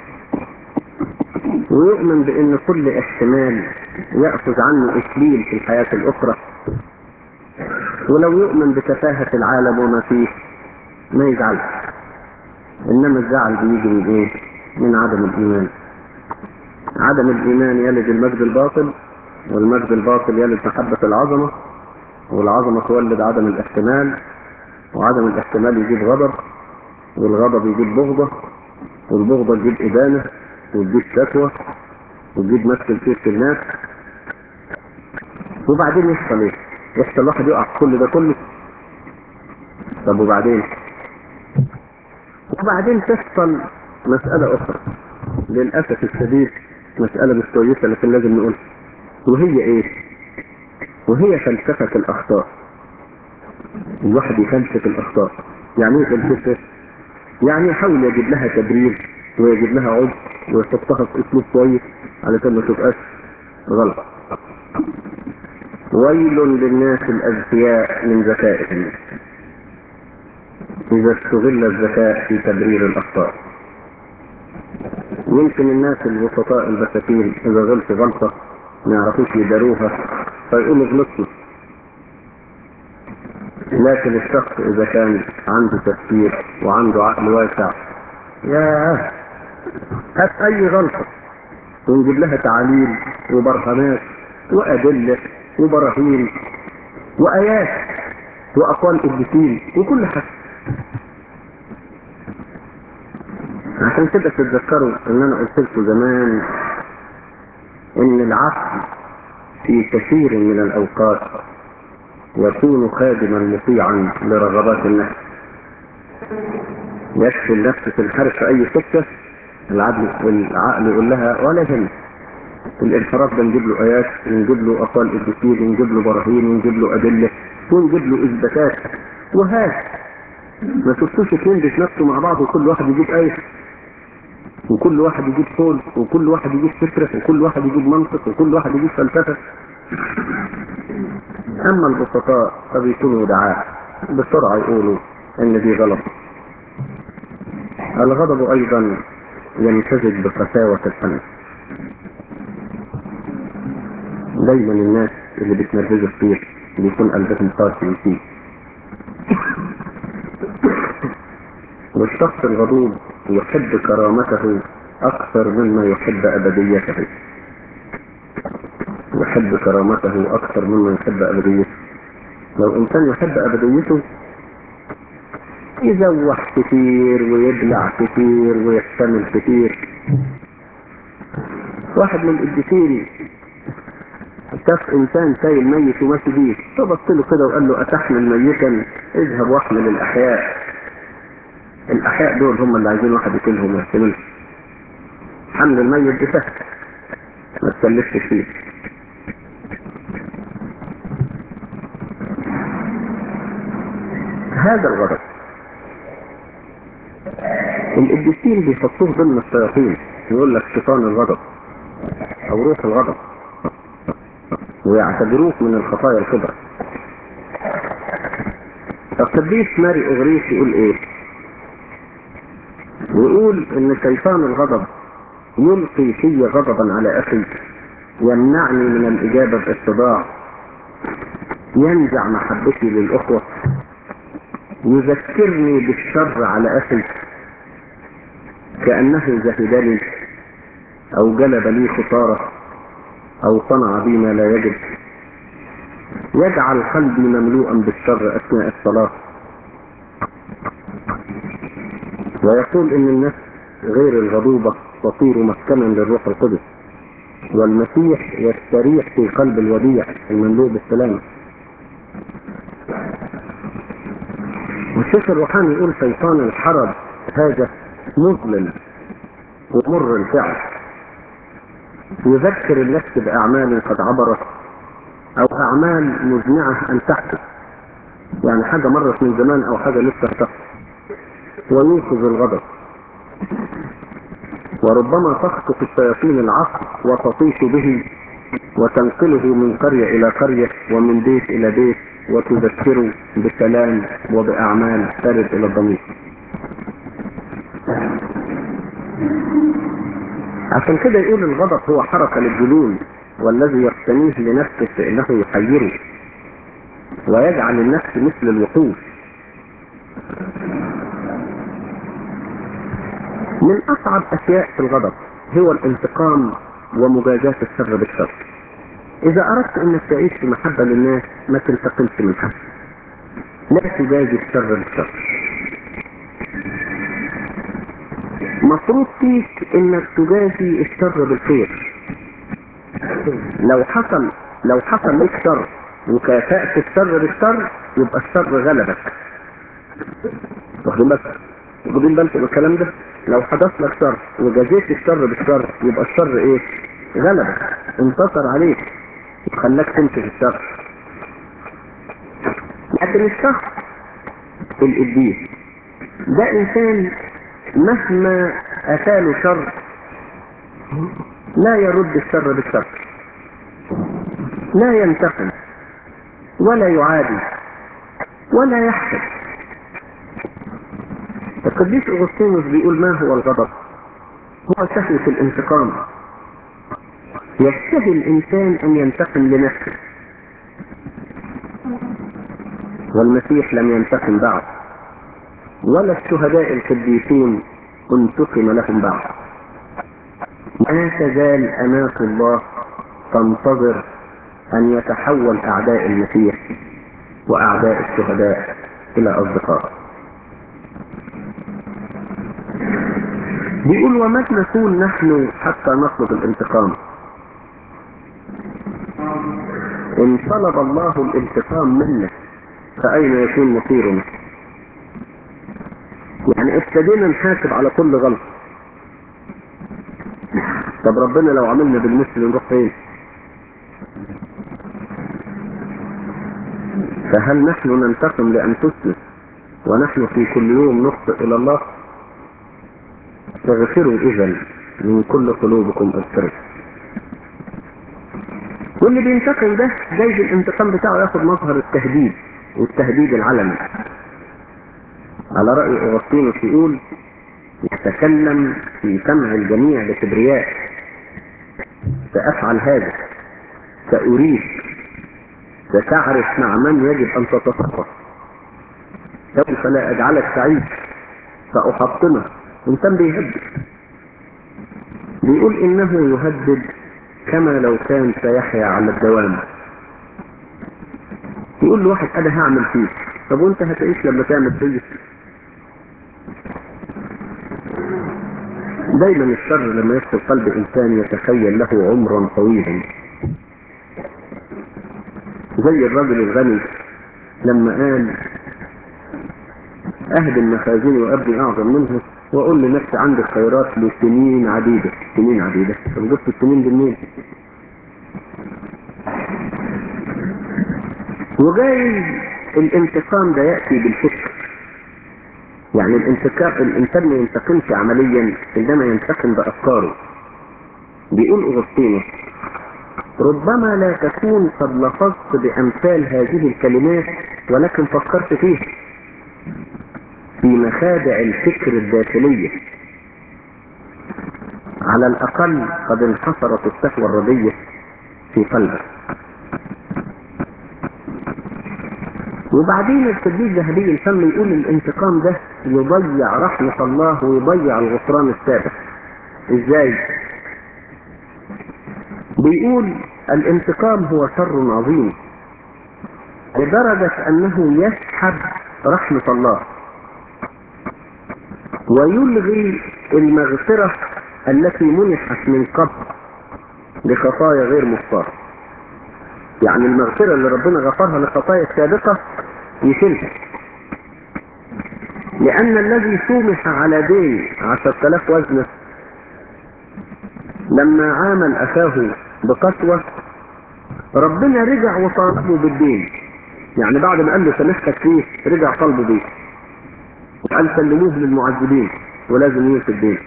ويؤمن بأن كل احتمال يأخذ عنه إكليل في الحياة الأخرى ولو يؤمن بتفاهة العالم وما فيه ما يزعلش إنما الزعل بيجي من إيه؟ من عدم الإيمان عدم الإيمان يلد المجد الباطل والمجد الباطل يلد محبة العظمة والعظمة تولد عدم الاحتمال وعدم الاحتمال يجيب غضب والغضب يجيب بغضة والبغضة تجيب إدانة وتجيب شكوى وتجيب مسك في الناس وبعدين يحصل ايه؟ يحصل واحد يقع في كل ده كله طب وبعدين؟ وبعدين تحصل مسألة أخرى للأسف الشديد مسألة مش كويسة لكن لازم نقولها وهي ايه وهي فلسفة الاخطاء الواحد يفلسف الاخطاء يعني ايه فلسفة يعني يحاول يجيب لها تبرير ويجيب لها عضو ويحطها في اسلوب كويس علشان ما تبقاش غلط ويل للناس الاذكياء من ذكائهم اذا استغل الذكاء في تبرير الاخطاء يمكن الناس البسطاء البساتين اذا غلط غلطه ما يعرفوش يداروها فيقولوا غلطنا لكن الشخص اذا كان عنده تفكير وعنده عقل واسع ياه هات اي غلطه ونجيب لها تعاليل وبرهانات وادله وبراهين وايات واقوال قديسين وكل حاجه عشان كده تتذكروا ان انا قلت لكم زمان ان العقل في كثير من الاوقات يكون خادما مطيعا لرغبات النفس يكفي النفس تنحرف في اي سكه العقل العقل يقول لها ولا يهمك الانحراف ده نجيب له ايات ونجيب له اقوال ابن ونجيب له براهين ونجيب له ادله ونجيب له اثباتات وهات ما تبقوش اتنين بيتنافسوا مع بعض وكل واحد يجيب ايه وكل واحد يجيب قول وكل واحد يجيب فكره وكل واحد يجيب منطق وكل واحد يجيب فلسفه اما البسطاء فبيكونوا دعاء بسرعه يقولوا ان دي غلط الغضب ايضا يمتزج بقساوه الفن دايما الناس اللي بتنرفزوا كتير بيكون قلبهم قاسي فيه والشخص الغضوب يحب كرامته أكثر مما يحب أبديته يحب كرامته أكثر مما يحب أبديته لو إنسان يحب أبديته يزوح كتير ويبلع كتير ويحتمل كتير واحد من القديسين شاف انسان سايل ميت وماشي بيه فبص له كده وقال له اتحمل ميتا اذهب واحمل الاحياء الاحياء دول هم اللي عايزين واحد يكلهم ويحتملهم حمل الميت ده سهل ما تكلفش فيه هذا الغضب القديسين بيحطوه ضمن الشياطين يقول لك شيطان الغضب او روح الغضب ويعتبروك من الخطايا الكبرى القديس ماري اغريس يقول ايه ويقول ان شيطان الغضب يلقي في غضبا على اخي يمنعني من الاجابة باتباع ينزع محبتي للاخوة يذكرني بالشر على اخي كأنه زهدني او جلب لي خسارة او صنع بي ما لا يجب يجعل قلبي مملوءا بالشر اثناء الصلاة ويقول ان النفس غير الغضوبة تصير مسكنا للروح القدس والمسيح يستريح في قلب الوديع المملوء بالسلام والشيخ الروحاني يقول شيطان الحرب هذا مظلم ومر الفعل يذكر النفس بأعمال قد عبرت أو أعمال مزمعة أن تحدث يعني حاجة مرت من زمان أو حاجة لسه تحدث ويوقظ الغضب وربما تخطف الشياطين العقل وتطيش به وتنقله من قرية إلى قرية ومن بيت إلى بيت وتذكره بكلام وبأعمال ترد إلى الضمير عشان كده يقول الغضب هو حركة للجنون والذي يقتنيه لنفسه فإنه يحيره ويجعل النفس مثل الوحوش من أصعب أشياء في الغضب هو الانتقام ومجازاة الشر بالشر إذا أردت أنك تعيش في محبة للناس ما تنتقمش من حد لا تجازي الشر بالشر مفروض فيك انك تجازي الشر بالخير لو حصل لو حصل لك شر وكافأت الشر بالشر يبقى الشر غلبك واخدين بالك واخدين بالك من الكلام ده لو حدث لك شر وجازيت الشر بالشر يبقى الشر ايه غلبك انتصر عليك وخلاك تمشي في الشر لكن الشخص القديس ده انسان مهما أتاله شر لا يرد الشر بالشر لا ينتقم ولا يعادي ولا يحسد القديس أغسطينوس بيقول ما هو الغضب هو شهوة الانتقام يشتهي الإنسان أن ينتقم لنفسه والمسيح لم ينتقم بعد ولا الشهداء القديسين انتقم لهم بعد ما تزال أناس الله تنتظر أن يتحول أعداء المسيح وأعداء الشهداء إلى أصدقاء بيقول ومتى نكون نحن حتى نطلب الانتقام إن طلب الله الانتقام منا فأين يكون مصيرنا يعني ابتدينا نحاسب على كل غلط طب ربنا لو عملنا بالمثل نروح فين فهل نحن ننتقم لأنفسنا ونحن في كل يوم نخطئ إلى الله فاغفروا إذا من كل قلوبكم اغفروا واللي بينتقم ده جايز الانتقام بتاعه ياخد مظهر التهديد والتهديد العلني على رأي أغسطينوس يقول يتكلم في سمع الجميع بكبرياء سأفعل هذا سأريد ستعرف مع من يجب أن تتصرف سوف لا أجعلك سعيد سأحطمك إنسان بيهدد بيقول إنه يهدد كما لو كان سيحيا على الدوام يقول لواحد أنا هعمل فيك طب وانت هتعيش لما تعمل فيك دايما الشر لما يدخل قلب إنسان يتخيل له عمرا طويلا زي الرجل الغني لما قال أهدم مخازني وأبني أعظم منه وأقول لنفسي عندي خيرات لسنين عديدة سنين عديدة طب جبت السنين دي منين؟ وجايز الانتقام ده يأتي بالفكر يعني الانتقام الإنسان ما ينتقمش عمليا عندما ينتقم بأفكاره بيقول أغسطينوس ربما لا تكون قد لفظت بأمثال هذه الكلمات ولكن فكرت فيها في مخادع الفكر الداخلية على الأقل قد انحصرت الشهوة الردية في قلبك وبعدين القديس ذهبي الفم يقول الانتقام ده يضيع رحمة الله ويضيع الغفران السابق ازاي بيقول الانتقام هو شر عظيم لدرجة انه يسحب رحمة الله ويلغي المغفرة التي منحت من قبل لخطايا غير مغفرة يعني المغفرة اللي ربنا غفرها لخطايا السابقة يشيلها لأن الذي سومح على دين عشرة آلاف وزنة لما عامل أخاه بقسوة ربنا رجع وطالبه بالدين يعني بعد ما قال له سامحتك فيه رجع طالبه بيه وقال سلموه للمعذبين ولازم يوفي الدين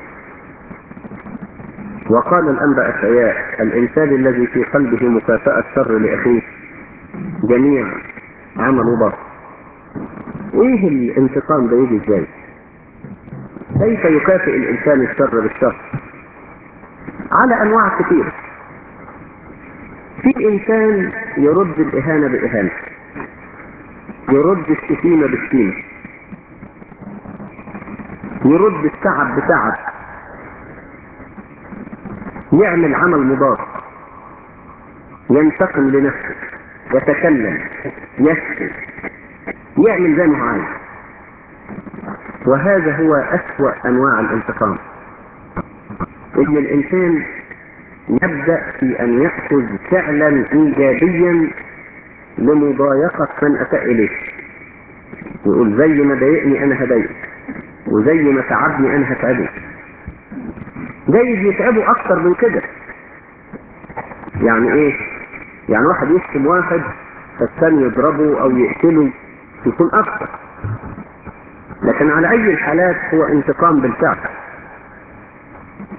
وقال الأنبا أشعياء الإنسان الذي في قلبه مكافأة شر لأخيه جميع عمل باطل ايه الانتقام ده يجي ازاي كيف يكافئ الانسان الشر بالشر على انواع كثيرة في انسان يرد الاهانة باهانة يرد الشتيمة بالشتيمة يرد التعب بتعب يعمل عمل مضاد ينتقم لنفسه يتكلم يسكت يعمل زي ما هو عايز وهذا هو أسوأ أنواع الانتقام إن الإنسان يبدأ في أن يأخذ فعلا إيجابيا لمضايقة من أتى إليه يقول زي ما ضايقني أنا هضايقك وزي ما تعبني أنا هتعبه جايز يتعبوا أكتر من كده يعني إيه؟ يعني واحد يشتم واحد فالثاني يضربه أو يقتله يكون أكثر لكن على أي الحالات هو انتقام بالفعل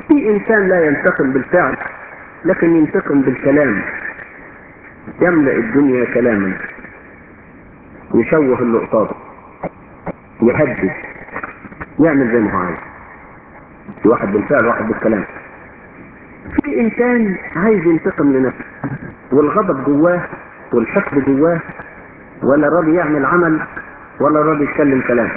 في انسان لا ينتقم بالفعل لكن ينتقم بالكلام يملأ الدنيا كلاما يشوه اللي قصاده يهدد يعمل زي ما هو عايز في واحد بالفعل واحد بالكلام في انسان عايز ينتقم لنفسه والغضب جواه والحقد جواه ولا راضي يعمل عمل ولا راضي يتكلم كلام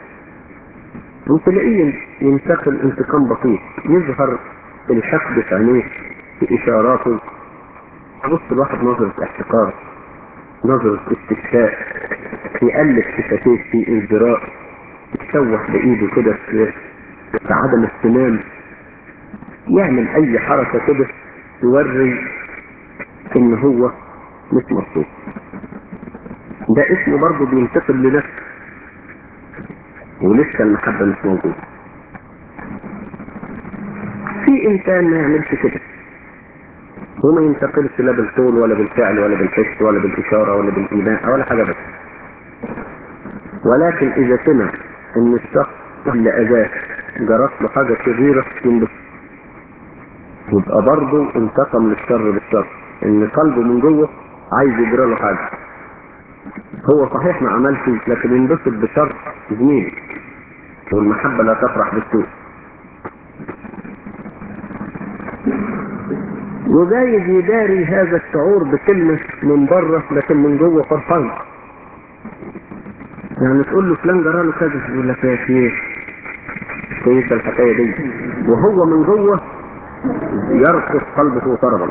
وتلاقيه ينتقم انتقام بسيط يظهر الحقد في عينيه في اشاراته تبص الواحد نظرة احتقار نظرة استكفاء يقلب شفتيه في ازدراء يتشوح بايده كده في في عدم اهتمام يعمل اي حركة كده توري ان هو مش مبسوط ده اسمه برضه بينتقم لنفسه ولسه المحبة مش موجودة في انسان ما يعملش كده وما ينتقلش لا بالقول ولا بالفعل ولا بالحس ولا بالإشارة ولا بالإيماء ولا حاجة بس ولكن إذا سمع إن الشخص اللي أذاه جرت له حاجة شريرة ينبسط يبقى برضه انتقم للشر بالشر إن قلبه من جوه عايز يجرى له حاجة هو صحيح ما عملش لكن ينبسط بشر زميله والمحبة لا تفرح بالسوء وجايز يداري هذا الشعور بكلمة من بره لكن من جوه فرحان يعني تقول له فلان جرى له كذا يقول لك يا شيخ كويسة الحكاية دي وهو من جوه يرقص قلبه طربا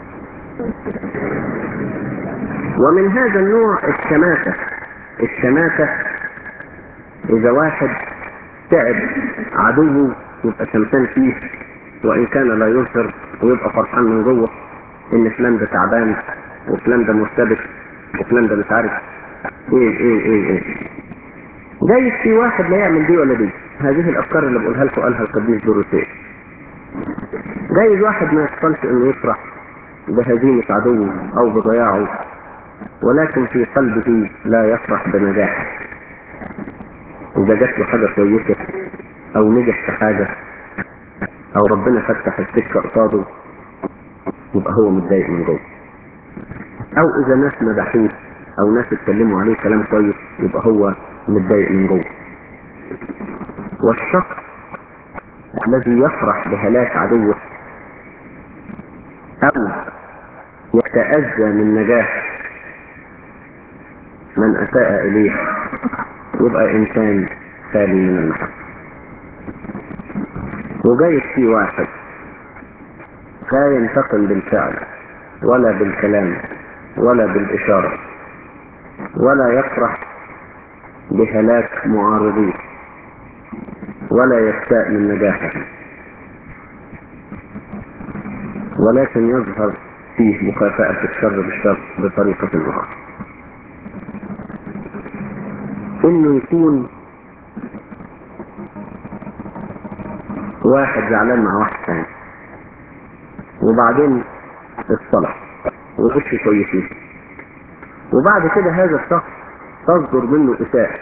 ومن هذا النوع الشماتة الشماتة إذا واحد تعب عدوه يبقى شمتان فيه وإن كان لا يظهر ويبقى فرحان من جوه إن فلان ده تعبان وفلان ده مرتبك وفلان ده مش عارف إيه إيه إيه إيه جايز في واحد لا يعمل دي ولا دي هذه الأفكار اللي بقولها لكم قالها القديس دروسيه جايز واحد ما يحصلش إنه يفرح بهزيمة عدوه أو بضياعه ولكن في قلبه لا يفرح بنجاحه إذا جات له حاجة كويسة أو نجح في حاجة أو ربنا فتح السكة قصاده يبقى هو متضايق من جوه أو إذا ناس مدحوه أو ناس اتكلموا عليه كلام كويس يبقى هو متضايق من جوه والشخص الذي يفرح بهلاك عدوه أو يتأذى من نجاح من أساء إليه يبقى إنسان خالي من المحبة وجايز في واحد لا ينتقم بالفعل ولا بالكلام ولا بالإشارة ولا يفرح بهلاك معارضيه ولا يستاء من نجاحه ولكن يظهر فيه مكافأة الشر بالشر بطريقة أخرى انه يكون واحد زعلان مع واحد ثاني وبعدين اتصلح وغش كويسين وبعد كده هذا الشخص تصدر منه اساءة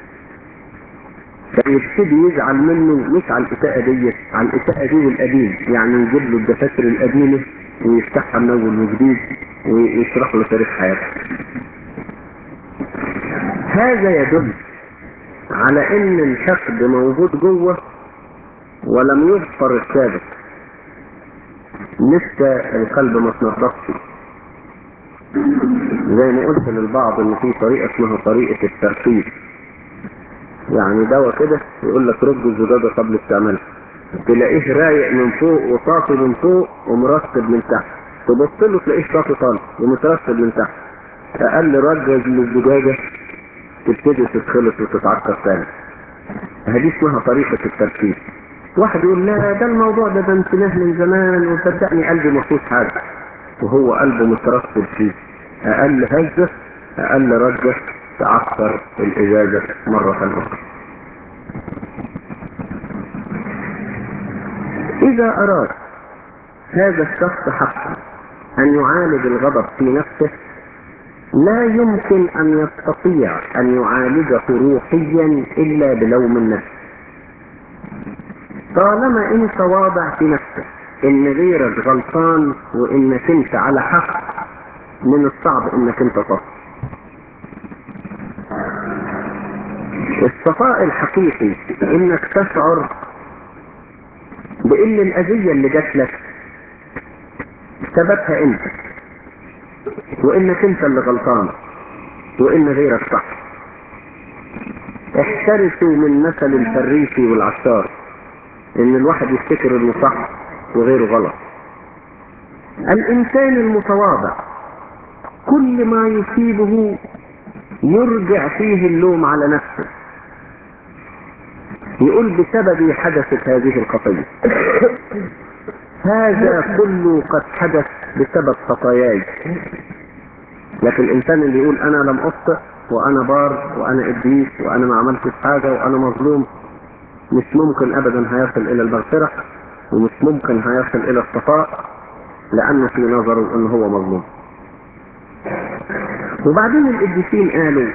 فيبتدي يزعل منه مش على الاساءة دي على الاساءة دي والقديم يعني يجيب له الدفاتر القديمة ويفتحها من اول وجديد ويشرح له تاريخ حياته هذا يدل على ان الحقد موجود جوه ولم يغفر السابق لسه القلب ما تنضفش زي ما قلت للبعض ان في طريقه اسمها طريقه الترتيب يعني دواء كده يقول لك رد الزجاجه قبل استعمالها تلاقيه رايق من فوق وطاقي من فوق ومرتب من تحت تبص له تلاقيه طاقي خالص ومترتب من تحت اقل رجل للزجاجه تبتدي تتخلص وتتعكر تاني هذه اسمها طريقة التركيب واحد يقول لا ده الموضوع ده ده انتباه من زمان وصدقني قلبي ما فيهوش حاجة وهو قلبه مترتب فيه أقل هزة أقل رجة تعكر الإزازة مرة أخرى إذا أراد هذا الشخص حقا أن يعالج الغضب في نفسه لا يمكن أن يستطيع أن يعالجه روحيا إلا بلوم النفس طالما انت واضع في نفسك ان غيرك غلطان وانك انت على حق من الصعب انك انت تصل الصفاء الحقيقي انك تشعر بان الاذية اللي جات لك سببها انت وانك انت اللي غلطان وان غيرك صح احترسوا من مثل الفريسي والعشار ان الواحد يفتكر انه صح وغيره غلط الانسان المتواضع كل ما يصيبه يرجع فيه اللوم على نفسه يقول بسببي حدثت هذه الخطية هذا كله قد حدث بسبب خطاياي لكن الانسان اللي يقول انا لم اخطئ وانا بار وانا ابليس وانا ما عملتش حاجة وانا مظلوم مش ممكن ابدا هيصل الى المغفرة ومش ممكن هيصل الى الصفاء لانه في نظره ان هو مظلوم وبعدين القديسين قالوا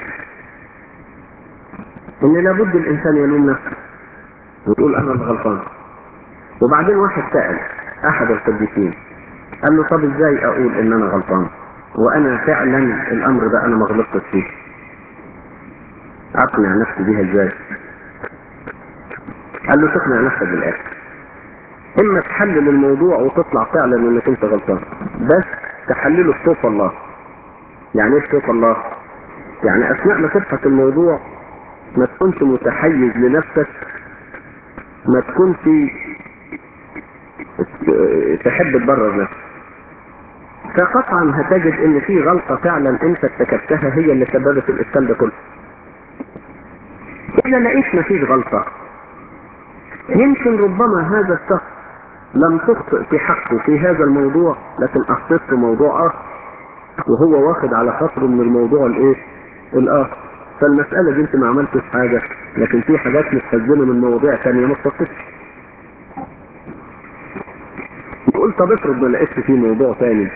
ان لابد الانسان يلوم نفسه ويقول انا اللي غلطان وبعدين واحد سأل احد القديسين قال له طب ازاي اقول ان انا غلطان وانا فعلا الامر ده انا ما غلطتش فيه اقنع نفسي بيها ازاي قال له تقنع نفسك بالاخر اما تحلل الموضوع وتطلع فعلا انك انت غلطان بس تحلله في صوت الله يعني ايه صوت الله يعني اثناء ما تبحث الموضوع ما تكونش متحيز لنفسك ما تكونش تحب تبرر نفسك فقطعا هتجد ان في غلطة فعلا انت ارتكبتها هي اللي سببت الاشكال ده كله اذا لقيت مفيش غلطة يمكن ربما هذا الشخص لم تخطئ في حقه في هذا الموضوع لكن اخطأت في موضوع اخر وهو واخد على خاطره من الموضوع الايه الاخر فالمسألة دي انت ما عملتش حاجة لكن في حاجات متخزنة من مواضيع تانية ما تخطئتش يقول طب افرض ما لقيتش فيه موضوع تاني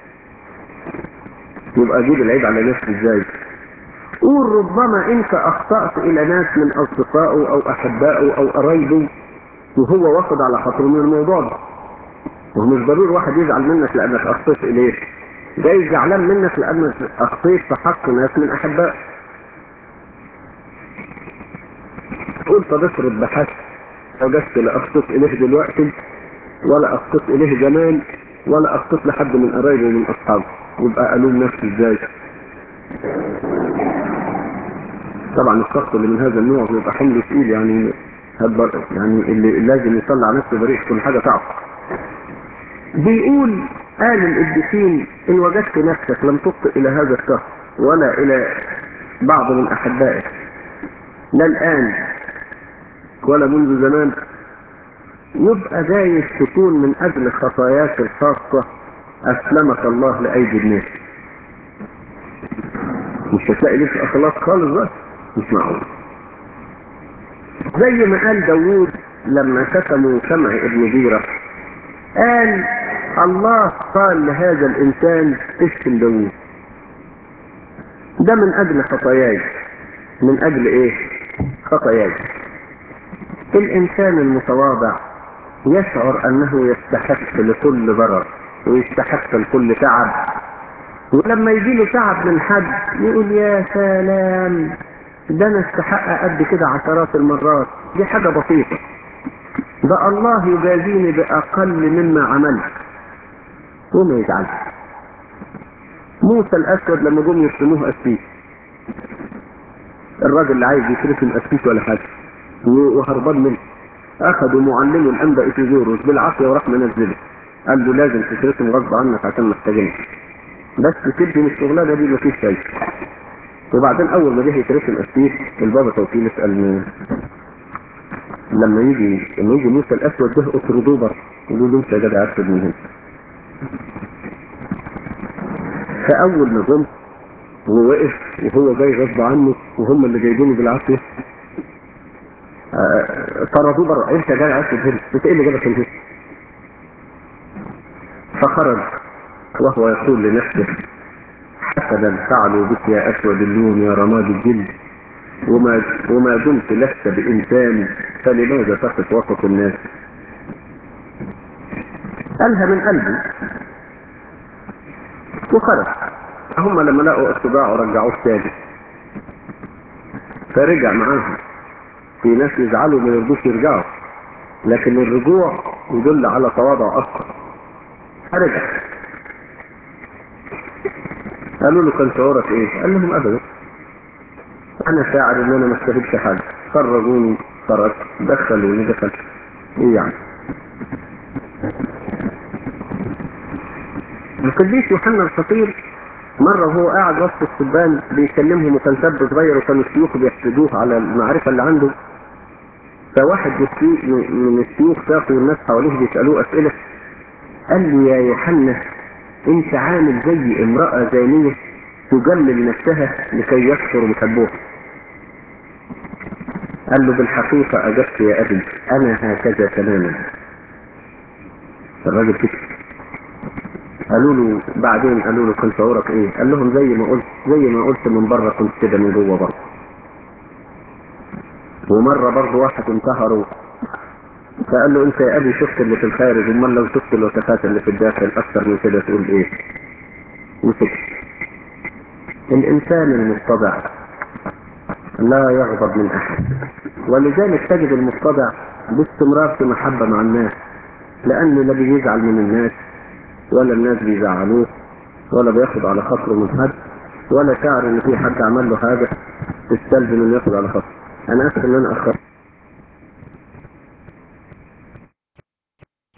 يبقى اجيب العيب على نفسي ازاي قول ربما انت اخطأت الى ناس من اصدقائه او احبائه او قرايبه وهو واخد على خاطره من الموضوع ده ومش ضروري واحد يزعل منك لانك اخطيت اليه جاي زعلان منك لانك اخطيت في حق ناس من احبائك تقول طب افرض بحثت وجدت لا اخطيت اليه دلوقتي ولا اخطيت اليه زمان ولا اخطيت لحد من قرايبه ومن اصحابه يبقى الوم نفسي ازاي طبعا الشخص اللي من هذا النوع بيبقى حمله تقيل يعني هدبر يعني اللي لازم يصلي على نفسه بريء كل حاجه تعرف بيقول قال القديسين ان وجدت نفسك لم تخطئ الى هذا الشخص ولا الى بعض من احبائك لا الان ولا منذ زمان يبقى جايز تكون من اجل خطاياك الخاصة اسلمك الله لايدي الناس مش هتلاقي ليك اخلاق خالص بقى مش معقول زي ما قال داوود لما شتموا سمع ابن جيرة قال الله قال لهذا الانسان اشتم داوود ده من اجل خطاياي من اجل ايه خطاياي الانسان المتواضع يشعر انه يستحق لكل ضرر ويستحق لكل تعب ولما يجي له تعب من حد يقول يا سلام ده انا استحق قد كده عشرات المرات دي حاجة بسيطة ده الله يجازيني باقل مما عملت وما يزعلش موسى الاسود لما جم يرسموه اسيس الراجل اللي عايز يترسم اسيس ولا حاجه وهربان منه اخذوا معلمه الانبا افيزوروس بالعافيه وراح منزله قال له لازم تترسم غصب عنك عشان محتاجينك بس تدي من الشغلانه دي مفيش شيء وبعدين اول ما جه يترسم اسيس البابا توكيل اسال لما يجي لما يجي موسى الاسود ده اطردوه بره يقول له انت يا جدع ارفد من هنا فاول ما جم ووقف وهو جاي غصب عنه وهم اللي جايبينه بالعافيه طردوه بره انت جاي عايز تنهي انت ايه اللي جابك هنا فخرج وهو يقول لنفسه حسدا فعلوا بك يا اسود اللون يا رماد الجلد وما, وما دمت لست بإنسان فلماذا تقف وسط الناس قالها من قلبي وخرج هم لما لقوا الصداع ورجعوه تاني فرجع معاهم في ناس يزعلوا ما يرضوش يرجعوا لكن الرجوع يدل على تواضع اكثر فرجع قالوا له كان شعورك ايه قال لهم ابدا انا شاعر ان انا ما استفدتش حاجه خرجوني خرجت دخلوني دخلت ايه يعني القديس يوحنا الخطير مرة وهو قاعد وسط الشبان بيكلمهم وكان شاب صغير وكانوا الشيوخ بيحسدوه على المعرفة اللي عنده فواحد من الشيوخ شافوا الناس حواليه بيسألوه أسئلة قال لي يا يوحنا انت عامل زي امرأة زانية تجمل نفسها لكي يكثر محبوها قال له بالحقيقة أجبت يا أبي أنا هكذا تماما الراجل كده قالوا له بعدين قالوا له كان شعورك ايه قال لهم زي ما قلت زي ما قلت من بره كنت كده من جوه برضه ومره برضه واحد انتهره فقال له انت يا ابي شفت اللي في الخارج امال لو شفت الوسخات اللي في الداخل اكثر من كده تقول ايه وسكت الانسان المتضع لا يغضب من احد ولذلك تجد المتضع باستمرار في محبة مع الناس لانه لا بيزعل من الناس ولا الناس بيزعلوه ولا بياخد على خاطره من حد ولا شعر ان في حد عمل له حاجة تستلزم انه ياخد على خاطره انا اسف ان انا اخرت